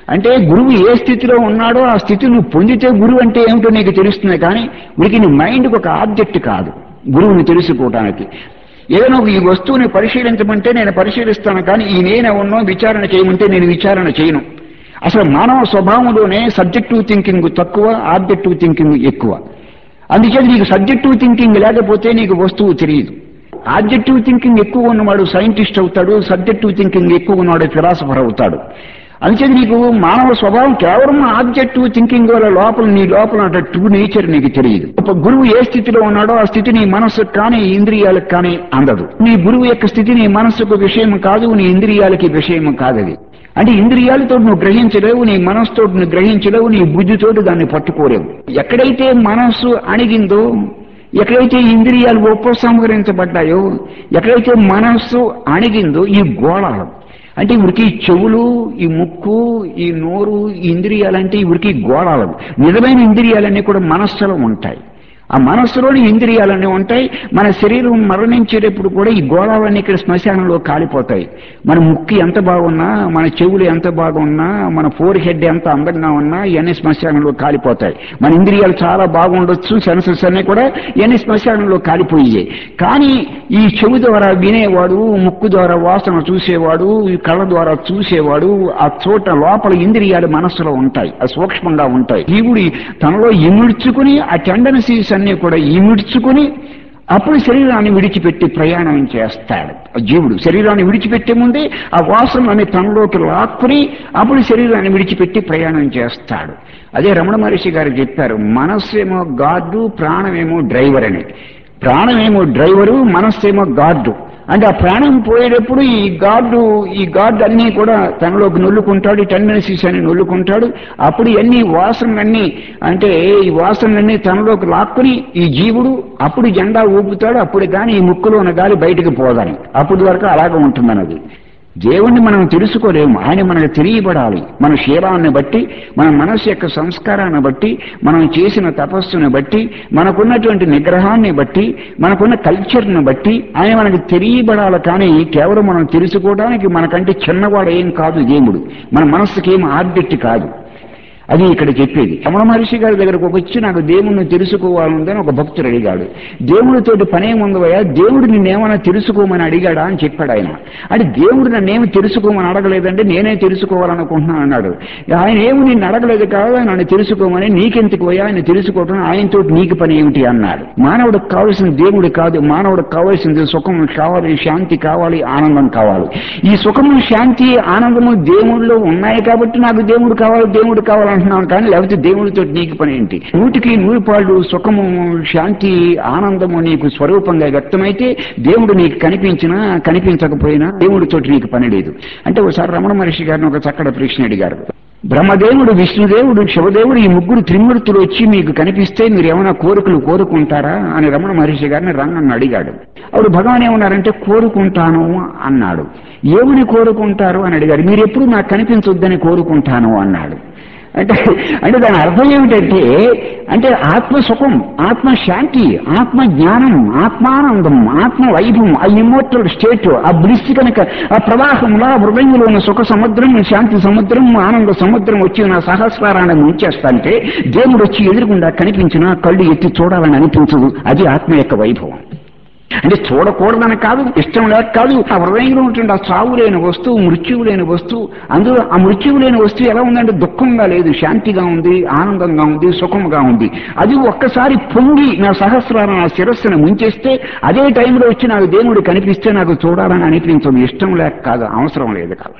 అంటే గురువు ఏ స్థితిలో ఉన్నాడో ఆ స్థితి నువ్వు పొందితే గురువు అంటే ఏమిటో నీకు తెలుస్తుంది కానీ వీడికి నీ మైండ్కి ఒక ఆబ్జెక్ట్ కాదు గురువుని తెలుసుకోవటానికి ఏదైనా ఒక ఈ వస్తువుని పరిశీలించమంటే నేను పరిశీలిస్తాను కానీ ఈ నేను ఉన్నో విచారణ చేయమంటే నేను విచారణ చేయను అసలు మానవ స్వభావంలోనే సబ్జెక్టివ్ థింకింగ్ తక్కువ ఆబ్జెక్టివ్ థింకింగ్ ఎక్కువ అందుచేత నీకు సబ్జెక్టివ్ థింకింగ్ లేకపోతే నీకు వస్తువు తెలియదు ఆబ్జెక్టివ్ థింకింగ్ ఎక్కువ ఉన్నవాడు సైంటిస్ట్ అవుతాడు సబ్జెక్టివ్ థింకింగ్ ఎక్కువ ఉన్నవాడు ఫిలాసఫర్ అవుతాడు అందుచేత నీకు మానవ స్వభావం కేవలం ఆబ్జెక్టివ్ థింకింగ్ వల్ల లోపల నీ లోపల ట్రూ నేచర్ నీకు తెలియదు ఒక గురువు ఏ స్థితిలో ఉన్నాడో ఆ స్థితి నీ మనస్సుకు కానీ ఇంద్రియాలకు కానీ అందదు నీ గురువు యొక్క స్థితి నీ మనస్సుకు విషయం కాదు నీ ఇంద్రియాలకి విషయం కాదది అంటే ఇంద్రియాలతో నువ్వు గ్రహించలేవు నీ మనస్సుతో నువ్వు గ్రహించలేవు నీ బుద్ధితోటి దాన్ని పట్టుకోలేవు ఎక్కడైతే మనస్సు అణిగిందో ఎక్కడైతే ఇంద్రియాలు ఉపసంహరించబడ్డాయో ఎక్కడైతే మనస్సు అణిగిందో ఈ గోళాలు అంటే ఇవిడికి చెవులు ఈ ముక్కు ఈ నోరు ఈ ఇంద్రియాలంటే ఇవిడికి గోళాలు నిజమైన ఇంద్రియాలన్నీ కూడా మనస్సులో ఉంటాయి ఆ మనస్సులోని ఇంద్రియాలన్నీ ఉంటాయి మన శరీరం మరణించేటప్పుడు కూడా ఈ గోళాలన్నీ ఇక్కడ శ్మశానంలో కాలిపోతాయి మన ముక్కు ఎంత బాగున్నా మన చెవులు ఎంత బాగున్నా మన ఫోర్ హెడ్ ఎంత అందంగా ఉన్నా ఇవన్నీ శ్మశానంలో కాలిపోతాయి మన ఇంద్రియాలు చాలా బాగుండొచ్చు సెన్సెస్ అన్నీ కూడా ఇవన్నీ శ్మశానంలో కాలిపోయాయి కానీ ఈ చెవు ద్వారా వినేవాడు ముక్కు ద్వారా వాసన చూసేవాడు ఈ కళ్ళ ద్వారా చూసేవాడు ఆ చోట లోపల ఇంద్రియాలు మనస్సులో ఉంటాయి ఆ సూక్ష్మంగా ఉంటాయి జీవుడి తనలో ఇమిడ్చుకుని ఆ టెండెన్సీస్ అన్ని కూడా ఇమిడ్చుకుని అప్పుడు శరీరాన్ని విడిచిపెట్టి ప్రయాణం చేస్తాడు ఆ జీవుడు శరీరాన్ని విడిచిపెట్టే ముందే ఆ వాసనని తనలోకి లాక్కుని అప్పుడు శరీరాన్ని విడిచిపెట్టి ప్రయాణం చేస్తాడు అదే రమణ మహర్షి గారు చెప్పారు మనస్సేమో గార్డు ప్రాణమేమో డ్రైవర్ అని ప్రాణమేమో డ్రైవరు మనస్సేమో గార్డు అంటే ఆ ప్రాణం పోయేటప్పుడు ఈ గార్డు ఈ గార్డు అన్నీ కూడా తనలోకి నొల్లుకుంటాడు ఈ టెండెన్సీస్ అని నొల్లుకుంటాడు అప్పుడు ఇవన్నీ వాసనలన్నీ అంటే ఈ వాసనలన్నీ తనలోకి లాక్కుని ఈ జీవుడు అప్పుడు జెండా ఊపుతాడు అప్పుడు కానీ ఈ ముక్కులో ఉన్న గాలి బయటకు పోదని అప్పుడు వరకు అలాగే ఉంటుందన్నది దేవుణ్ణి మనం తెలుసుకోలేము ఆయన మనకు తెలియబడాలి మన శీలాన్ని బట్టి మన మనసు యొక్క సంస్కారాన్ని బట్టి మనం చేసిన తపస్సును బట్టి మనకున్నటువంటి నిగ్రహాన్ని బట్టి మనకున్న కల్చర్ను బట్టి ఆయన మనకు తెలియబడాలి కానీ కేవలం మనం తెలుసుకోవడానికి మనకంటే చిన్నవాడు ఏం కాదు దేవుడు మన మనస్సుకి ఏం ఆబ్జెక్ట్ కాదు అది ఇక్కడ చెప్పేది రమణ మహర్షి గారి దగ్గరకు వచ్చి నాకు దేవుణ్ణి తెలుసుకోవాలందని ఒక భక్తుడు అడిగాడు దేవుడితోటి పనేముందవయ్యా దేవుడు నిన్నేమైనా తెలుసుకోమని అడిగాడా అని చెప్పాడు ఆయన అంటే దేవుడు నన్నేమి తెలుసుకోమని అడగలేదంటే నేనే తెలుసుకోవాలనుకుంటున్నాను అన్నాడు ఆయన ఏమి నిన్ను అడగలేదు కాదు నన్ను తెలుసుకోమని నీకెందుకు పోయా ఆయన తెలుసుకోవటం ఆయనతో నీకు పని ఏమిటి అన్నాడు మానవుడికి కావాల్సిన దేవుడు కాదు మానవుడికి కావాల్సింది సుఖం కావాలి శాంతి కావాలి ఆనందం కావాలి ఈ సుఖము శాంతి ఆనందము దేవుళ్ళు ఉన్నాయి కాబట్టి నాకు దేవుడు కావాలి దేవుడు కావాలి అంటున్నాను కానీ లేకపోతే దేవుడితో నీకు పని ఏంటి నూటికి నూరు పాళ్ళు సుఖము శాంతి ఆనందము నీకు స్వరూపంగా వ్యక్తమైతే దేవుడు నీకు కనిపించినా కనిపించకపోయినా దేవుడితో నీకు పని లేదు అంటే ఒకసారి రమణ మహర్షి గారిని ఒక చక్కటి ప్రశ్న అడిగారు బ్రహ్మదేవుడు విష్ణుదేవుడు శివదేవుడు ఈ ముగ్గురు త్రిమూర్తులు వచ్చి మీకు కనిపిస్తే మీరు ఏమైనా కోరికలు కోరుకుంటారా అని రమణ మహర్షి గారిని రంగన్న అడిగాడు అప్పుడు భగవాన్ ఏమన్నారంటే కోరుకుంటాను అన్నాడు ఏమని కోరుకుంటారు అని అడిగారు మీరు ఎప్పుడు నాకు కనిపించొద్దని కోరుకుంటాను అన్నాడు అంటే అంటే దాని అర్థం ఏమిటంటే అంటే ఆత్మ సుఖం ఆత్మ శాంతి ఆత్మ జ్ఞానం ఆత్మానందం ఆత్మ వైభవం ఆ ఇమోటల్ స్టేట్ ఆ బ్లిస్ కనుక ఆ ప్రవాహంలో ఆ హృదయంలో ఉన్న సుఖ సముద్రం శాంతి సముద్రం ఆనంద సముద్రం వచ్చి నా సహస్రారాన్ని ముంచేస్తాంటే దేవుడు వచ్చి ఎదురుగుండా కనిపించినా కళ్ళు ఎత్తి చూడాలని అనిపించదు అది ఆత్మ యొక్క వైభవం అంటే చూడకూడదని కాదు ఇష్టం లేక కాదు ఆ హృదయంలో ఉంటుంది ఆ చావు లేని వస్తువు మృత్యువు లేని వస్తువు అందులో ఆ మృత్యువు లేని వస్తువు ఎలా ఉందంటే దుఃఖంగా లేదు శాంతిగా ఉంది ఆనందంగా ఉంది సుఖంగా ఉంది అది ఒక్కసారి పొంగి నా సహస్రాల నా శిరస్సును ముంచేస్తే అదే టైంలో వచ్చి నాకు దేవుడు కనిపిస్తే నాకు చూడాలని అనిపించదు ఇష్టం లేక కాదు అవసరం లేదు కాబట్టి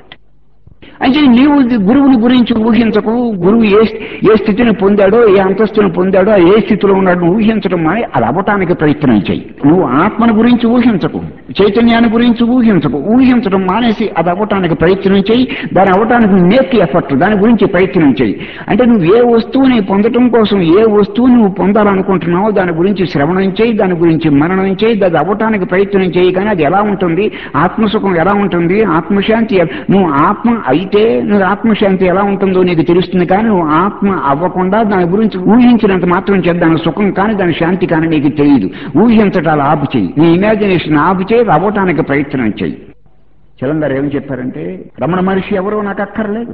అంటే నీవు గురువుని గురించి ఊహించకు గురువు ఏ ఏ స్థితిని పొందాడో ఏ అంతస్తును పొందాడో ఏ స్థితిలో ఉన్నాడో ఊహించడం అని అది అవ్వటానికి ప్రయత్నం చేయి నువ్వు ఆత్మను గురించి ఊహించకు చైతన్యాన్ని గురించి ఊహించకు ఊహించడం మానేసి అది అవ్వటానికి ప్రయత్నం చేయి దాని అవ్వటానికి మేక్ ఎఫర్ట్ దాని గురించి ప్రయత్నం చేయి అంటే నువ్వు ఏ వస్తువుని పొందటం కోసం ఏ వస్తువుని నువ్వు పొందాలనుకుంటున్నావో దాని గురించి శ్రవణం చేయి దాని గురించి మననం చేయి అది అవ్వటానికి ప్రయత్నం చేయి కానీ అది ఎలా ఉంటుంది ఆత్మసుఖం ఎలా ఉంటుంది ఆత్మశాంతి నువ్వు ఆత్మ అయితే నువ్వు ఆత్మశాంతి ఎలా ఉంటుందో నీకు తెలుస్తుంది కానీ నువ్వు ఆత్మ అవ్వకుండా దాని గురించి ఊహించినంత మాత్రం చేద్దాం దాని సుఖం కానీ దాని శాంతి కానీ నీకు తెలియదు ఊహించటాలు ఆపు చేయి నీ ఇమాజినేషన్ ఆపు చేయి అవ్వటానికి ప్రయత్నం చేయి చలం గారు ఏం చెప్పారంటే రమణ మహర్షి ఎవరో నాకు అక్కర్లేదు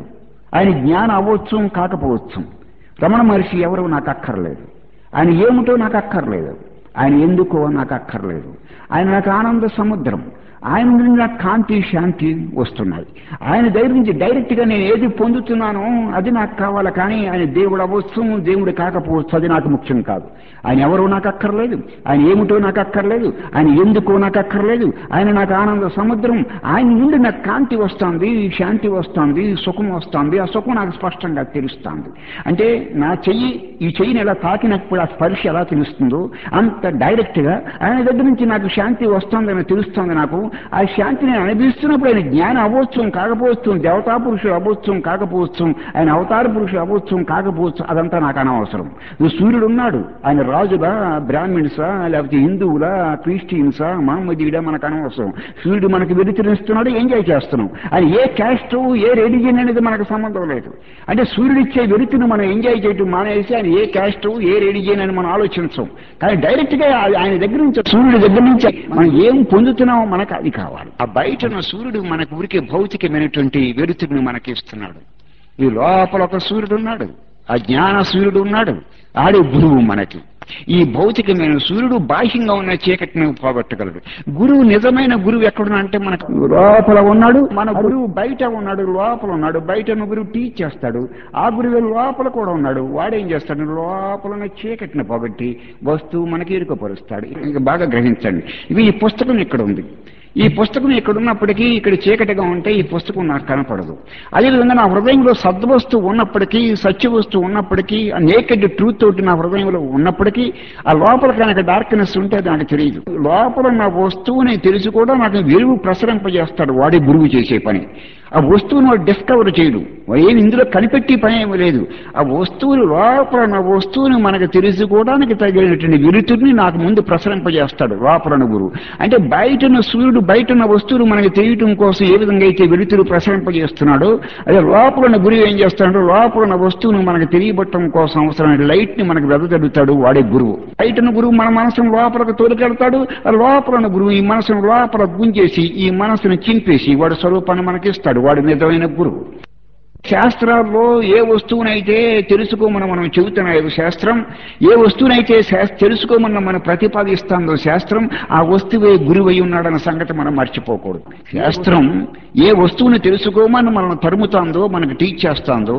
ఆయన జ్ఞానం అవ్వచ్చు కాకపోవచ్చు రమణ మహర్షి ఎవరు నాకు అక్కర్లేదు ఆయన ఏమిటో నాకు అక్కర్లేదు ఆయన ఎందుకో నాకు అక్కర్లేదు ఆయన నాకు ఆనంద సముద్రం ఆయన నుండి నాకు కాంతి శాంతి వస్తున్నాయి ఆయన దగ్గర నుంచి డైరెక్ట్గా నేను ఏది పొందుతున్నానో అది నాకు కావాలి కానీ ఆయన దేవుడు అవ్వచ్చు దేవుడు కాకపోవచ్చు అది నాకు ముఖ్యం కాదు ఆయన ఎవరో నాకు అక్కర్లేదు ఆయన ఏమిటో నాకు అక్కర్లేదు ఆయన ఎందుకో నాకు అక్కర్లేదు ఆయన నాకు ఆనంద సముద్రం ఆయన నుండి నాకు కాంతి వస్తుంది శాంతి వస్తుంది సుఖం వస్తుంది ఆ సుఖం నాకు స్పష్టంగా తెలుస్తుంది అంటే నా చెయ్యి ఈ చెయ్యిని ఎలా తాకినప్పుడు ఆ స్పర్శ ఎలా తెలుస్తుందో అంత డైరెక్ట్గా ఆయన దగ్గర నుంచి నాకు శాంతి వస్తుందని తెలుస్తుంది నాకు ఆ శాంతిని అనుభవిస్తున్నప్పుడు ఆయన జ్ఞానం అవ్వచ్చు కాకపోవచ్చు దేవతా పురుషుడు అవ్వచ్చు కాకపోవచ్చు ఆయన అవతార పురుషుడు అవ్వచ్చు కాకపోవచ్చు అదంతా నాకు అనవసరం నువ్వు సూర్యుడు ఉన్నాడు ఆయన రాజులా బ్రాహ్మిన్సా లేకపోతే హిందువులా క్రిస్టియన్సా మహమ్మదీడా మనకు అనవసరం సూర్యుడు మనకి వెలుతురిస్తున్నాడు ఎంజాయ్ చేస్తున్నాం ఆయన ఏ క్యాస్ట్ ఏ రిలీజియన్ అనేది మనకు సంబంధం లేదు అంటే సూర్యుడు ఇచ్చే వెలుతును మనం ఎంజాయ్ చేయటం మానేసి ఆయన ఏ క్యాస్ట్ ఏ రిలీజియన్ అని మనం ఆలోచించం కానీ డైరెక్ట్ గా ఆయన దగ్గర నుంచి సూర్యుడి దగ్గర నుంచి మనం ఏం పొందుతున్నామో మనకు అది కావాలి ఆ బయట ఉన్న సూర్యుడు మనకు ఊరికే భౌతికమైనటువంటి వెలుతురుని మనకి ఇస్తున్నాడు ఈ లోపల ఒక సూర్యుడు ఉన్నాడు ఆ జ్ఞాన సూర్యుడు ఉన్నాడు ఆడే గురువు మనకి ఈ భౌతికమైన సూర్యుడు బాహ్యంగా ఉన్న చీకటిని పోగొట్టగలడు గురువు నిజమైన గురువు ఎక్కడున్నా అంటే మనకు లోపల ఉన్నాడు మన గురువు బయట ఉన్నాడు లోపల ఉన్నాడు బయట ఉన్న గురువు టీచ్ చేస్తాడు ఆ గురువు లోపల కూడా ఉన్నాడు వాడేం చేస్తాడు లోపల ఉన్న చీకటిని పోగొట్టి వస్తువు మనకి ఇరుకపరుస్తాడు ఇంకా బాగా గ్రహించండి ఇవి ఈ పుస్తకం ఇక్కడ ఉంది ఈ పుస్తకం ఇక్కడ ఉన్నప్పటికీ ఇక్కడ చీకటిగా ఉంటే ఈ పుస్తకం నాకు కనపడదు అదేవిధంగా నా హృదయంలో సద్వస్తువు ఉన్నప్పటికీ సత్య వస్తువు ఉన్నప్పటికీ ఆ నేకెడ్ ట్రూత్ తోటి నా హృదయంలో ఉన్నప్పటికీ ఆ లోపల కనుక డార్క్నెస్ ఉంటే అది నాకు తెలియదు లోపల నా వస్తువుని తెలిసి కూడా నాకు వెలుగు ప్రసరింపజేస్తాడు వాడి గురువు చేసే పని ఆ వస్తువును వాడు డిస్కవర్ చేయడు వాడు ఏమి ఇందులో కనిపెట్టి పని ఏమీ లేదు ఆ వస్తువులు లోపల నా వస్తువుని మనకు తెలుసుకోవడానికి తగినటువంటి విరుతుడిని నాకు ముందు ప్రసరింపజేస్తాడు లోపల గురువు అంటే బయట ఉన్న సూర్యుడు బయట ఉన్న వస్తువులు మనకు తెలియటం కోసం ఏ విధంగా అయితే వెలుతురు ప్రసరింపజేస్తున్నాడో అదే లోపల ఉన్న గురువు ఏం చేస్తాడు లోపల ఉన్న వస్తువును మనకు తెలియబట్టడం కోసం అవసరమైన లైట్ ని మనకు వెదజల్లుతాడు వాడే గురువు బయట ఉన్న గురువు మన మనసును లోపలకు తోలుకెళ్తాడు ఆ లోపల ఉన్న గురువు ఈ మనసును లోపల గుంజేసి ఈ మనసును చింపేసి వాడి స్వరూపాన్ని మనకిస్తాడు వాడు నిజమైన గురువు శాస్త్రాల్లో ఏ వస్తువునైతే తెలుసుకోమని మనం చెబుతున్న శాస్త్రం ఏ వస్తువునైతే శాస్- తెలుసుకోమని మనం ప్రతిపాదిస్తుందో శాస్త్రం ఆ వస్తువే గురువై ఉన్నాడన్న సంగతి మనం మర్చిపోకూడదు శాస్త్రం ఏ వస్తువుని తెలుసుకోమని మనం తరుముతాందో మనకు టీచ్ చేస్తాందో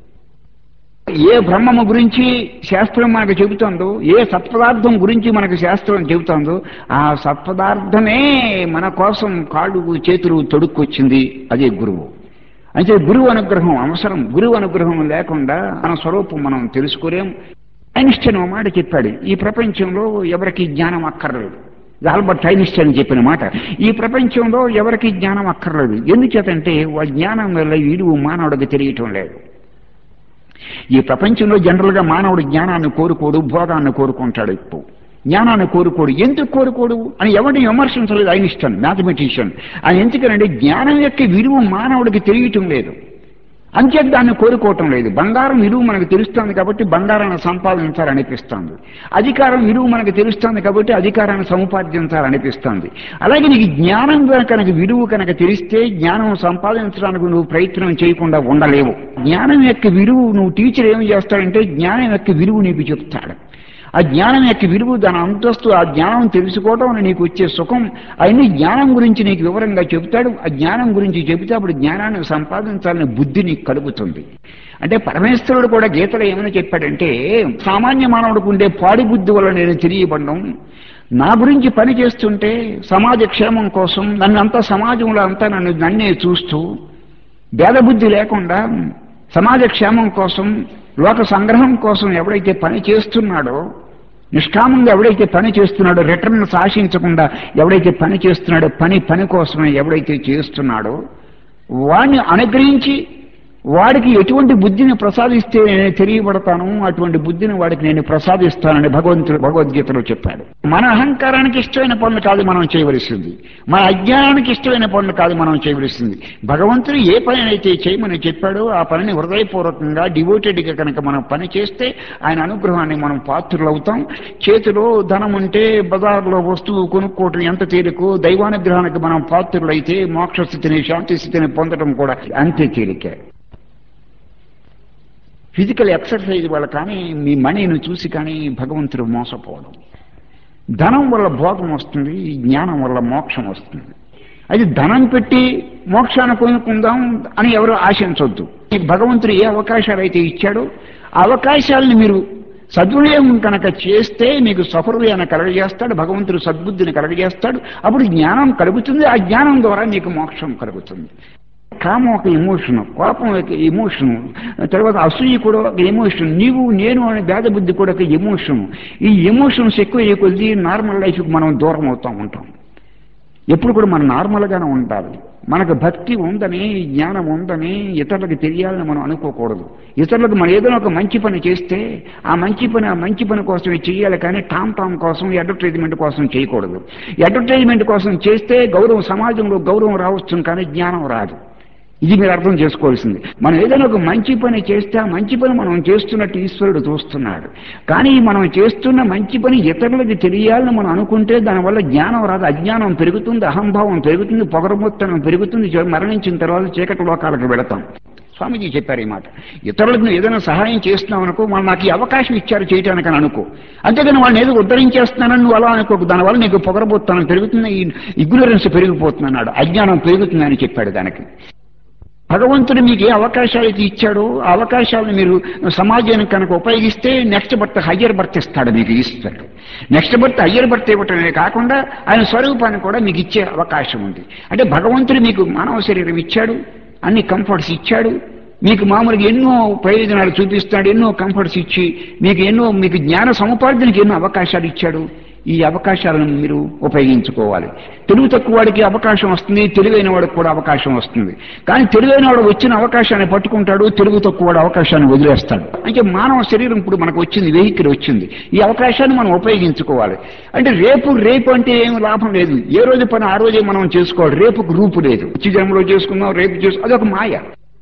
ఏ బ్రహ్మము గురించి శాస్త్రం మనకు చెబుతుందో ఏ సత్పదార్థం గురించి మనకు శాస్త్రం చెబుతుందో ఆ సత్పదార్థమే మన కోసం కాళ్ళు చేతులు తొడుక్కొచ్చింది అదే గురువు అంటే గురువు అనుగ్రహం అవసరం గురువు అనుగ్రహం లేకుండా మన స్వరూపం మనం తెలుసుకోలేం ఐన్స్టైన్ ఓ మాట చెప్పాడు ఈ ప్రపంచంలో ఎవరికి జ్ఞానం అక్కర్లేదు ఇది ఆల్బర్ట్ ఐన్స్టైన్ చెప్పిన మాట ఈ ప్రపంచంలో ఎవరికి జ్ఞానం అక్కర్లేదు ఎందుచేతంటే ఆ జ్ఞానం వల్ల విలువ మానవుడికి తెలియటం లేదు ఈ ప్రపంచంలో జనరల్ గా మానవుడు జ్ఞానాన్ని కోరుకోడు భోగాన్ని కోరుకుంటాడు ఎక్కువ జ్ఞానాన్ని కోరుకోడు ఎందుకు కోరుకోడు అని ఎవరిని విమర్శించలేదు ఐన్స్టైన్ మ్యాథమెటిషియన్ ఆయన ఎందుకనంటే జ్ఞానం యొక్క విలువ మానవుడికి తెలియటం లేదు అంచేత దాన్ని కోరుకోవటం లేదు బంగారం విలువ మనకు తెలుస్తుంది కాబట్టి బంగారాన్ని సంపాదించాలనిపిస్తుంది అధికారం విలువ మనకు తెలుస్తుంది కాబట్టి అధికారాన్ని సముపార్జించాలనిపిస్తుంది అలాగే నీకు జ్ఞానం కనుక విలువ కనుక తెలిస్తే జ్ఞానం సంపాదించడానికి నువ్వు ప్రయత్నం చేయకుండా ఉండలేవు జ్ఞానం యొక్క విలువ నువ్వు టీచర్ ఏం చేస్తాడంటే జ్ఞానం యొక్క విలువ నీకు చెప్తాడు ఆ జ్ఞానం యొక్క విలువ దాని అంతస్తు ఆ జ్ఞానం తెలుసుకోవడం వల్ల నీకు వచ్చే సుఖం అవన్నీ జ్ఞానం గురించి నీకు వివరంగా చెబుతాడు ఆ జ్ఞానం గురించి చెబితే అప్పుడు జ్ఞానాన్ని సంపాదించాలనే బుద్ధి నీకు కలుగుతుంది అంటే పరమేశ్వరుడు కూడా గీతలో ఏమని చెప్పాడంటే సామాన్య మానవుడికి ఉండే పాడి బుద్ధి వల్ల నేను తెలియబడ్డం నా గురించి పని చేస్తుంటే సమాజ క్షేమం కోసం నన్ను అంతా సమాజంలో అంతా నన్ను నన్నే చూస్తూ భేదబుద్ధి లేకుండా సమాజ క్షేమం కోసం లోక సంగ్రహం కోసం ఎవడైతే పని చేస్తున్నాడో నిష్కామంగా ఎవడైతే పని చేస్తున్నాడో రిటర్న్ ఆశించకుండా ఎవడైతే పని చేస్తున్నాడో పని పని కోసమే ఎవడైతే చేస్తున్నాడో వాడిని అనుగ్రహించి వాడికి ఎటువంటి బుద్ధిని ప్రసాదిస్తే నేను తెలియబడతాను అటువంటి బుద్ధిని వాడికి నేను ప్రసాదిస్తానని భగవంతుడు భగవద్గీతలో చెప్పాడు మన అహంకారానికి ఇష్టమైన పనులు కాదు మనం చేయవలసింది మన అజ్ఞానానికి ఇష్టమైన పనులు కాదు మనం చేయవలసింది భగవంతుడు ఏ పని అయితే చేయమని చెప్పాడో ఆ పనిని హృదయపూర్వకంగా డివోటెడ్గా కనుక మనం పని చేస్తే ఆయన అనుగ్రహాన్ని మనం పాత్రులు అవుతాం చేతిలో ధనం ఉంటే బజార్లో వస్తువు కొనుక్కోవటం ఎంత తేలికో దైవానుగ్రహానికి మనం పాత్రులైతే మోక్ష స్థితిని శాంతి స్థితిని పొందడం కూడా అంతే తేలికే ఫిజికల్ ఎక్సర్సైజ్ వల్ల కానీ మీ మనీని చూసి కానీ భగవంతుడు మోసపోవడం ధనం వల్ల భోగం వస్తుంది జ్ఞానం వల్ల మోక్షం వస్తుంది అది ధనం పెట్టి మోక్షాన్ని కొనుక్కుందాం అని ఎవరు ఆశించొద్దు ఈ భగవంతుడు ఏ అవకాశాలు అయితే ఇచ్చాడో ఆ అవకాశాలను మీరు సద్వినియోగం కనుక చేస్తే మీకు సఫరుయాన్ని కలగజేస్తాడు భగవంతుడు సద్బుద్ధిని కలగజేస్తాడు అప్పుడు జ్ఞానం కలుగుతుంది ఆ జ్ఞానం ద్వారా మీకు మోక్షం కలుగుతుంది కామం ఒక ఎమోషన్ కోపం ఒక ఎమోషన్ తర్వాత అసూయ కూడా ఒక ఎమోషన్ నీవు నేను అనే భేద బుద్ధి కూడా ఒక ఎమోషన్ ఈ ఎమోషన్స్ ఎక్కువ కొద్ది నార్మల్ లైఫ్కి మనం దూరం అవుతూ ఉంటాం ఎప్పుడు కూడా మనం నార్మల్గానే ఉండాలి మనకు భక్తి ఉందని జ్ఞానం ఉందని ఇతరులకు తెలియాలని మనం అనుకోకూడదు ఇతరులకు మనం ఏదైనా ఒక మంచి పని చేస్తే ఆ మంచి పని ఆ మంచి పని కోసం చేయాలి కానీ టామ్ టామ్ కోసం అడ్వర్టైజ్మెంట్ కోసం చేయకూడదు అడ్వర్టైజ్మెంట్ కోసం చేస్తే గౌరవం సమాజంలో గౌరవం రావచ్చు కానీ జ్ఞానం రాదు ఇది మీరు అర్థం చేసుకోవాల్సింది మనం ఏదైనా ఒక మంచి పని చేస్తే ఆ మంచి పని మనం చేస్తున్నట్టు ఈశ్వరుడు చూస్తున్నాడు కానీ మనం చేస్తున్న మంచి పని ఇతరులకి తెలియాలని మనం అనుకుంటే దానివల్ల జ్ఞానం రాదు అజ్ఞానం పెరుగుతుంది అహంభావం పెరుగుతుంది పొగరమొత్తనం పెరుగుతుంది మరణించిన తర్వాత చీకటి లోకాలకు వెళతాం స్వామీజీ చెప్పారు ఈ మాట ఇతరులకు నువ్వు ఏదైనా సహాయం చేస్తున్నావు అనుకో వాళ్ళు నాకు ఈ అవకాశం ఇచ్చారు చేయటానికి అని అనుకో అంతేగాని వాళ్ళని ఏదో ఉద్ధరించేస్తున్నానని నువ్వు అలా అనుకోకు దానివల్ల నీకు పొగరబోతానం పెరుగుతుంది ఈ ఇగ్నరెన్స్ పెరిగిపోతుంది అన్నాడు అజ్ఞానం పెరుగుతుందని చెప్పాడు దానికి భగవంతుడు మీకు ఏ అవకాశాలు అయితే ఇచ్చాడో ఆ అవకాశాలను మీరు సమాజానికి కనుక ఉపయోగిస్తే నెక్స్ట్ బర్త్ హయ్యర్ బర్త్ ఇస్తాడు మీకు ఇస్తాడు నెక్స్ట్ బర్త్ హయ్యర్ బర్త్ ఇవ్వటమే కాకుండా ఆయన స్వరూపాన్ని కూడా మీకు ఇచ్చే అవకాశం ఉంది అంటే భగవంతుడు మీకు మానవ శరీరం ఇచ్చాడు అన్ని కంఫర్ట్స్ ఇచ్చాడు మీకు మామూలుగా ఎన్నో ప్రయోజనాలు చూపిస్తాడు ఎన్నో కంఫర్ట్స్ ఇచ్చి మీకు ఎన్నో మీకు జ్ఞాన సముపార్జనకి ఎన్నో అవకాశాలు ఇచ్చాడు ఈ అవకాశాలను మీరు ఉపయోగించుకోవాలి తెలుగు తక్కువ వాడికి అవకాశం వస్తుంది తెలివైన వాడికి కూడా అవకాశం వస్తుంది కానీ తెలివైన వాడు వచ్చిన అవకాశాన్ని పట్టుకుంటాడు తెలుగు తక్కువ వాడు అవకాశాన్ని వదిలేస్తాడు అంటే మానవ శరీరం ఇప్పుడు మనకు వచ్చింది వెహికల్ వచ్చింది ఈ అవకాశాన్ని మనం ఉపయోగించుకోవాలి అంటే రేపు రేపు అంటే ఏమి లాభం లేదు ఏ రోజు పని ఆ రోజే మనం చేసుకోవాలి రేపుకు రూపు లేదు వచ్చి జన్మలో చేసుకుందాం రేపు చేసుకుందాం అదొక మాయ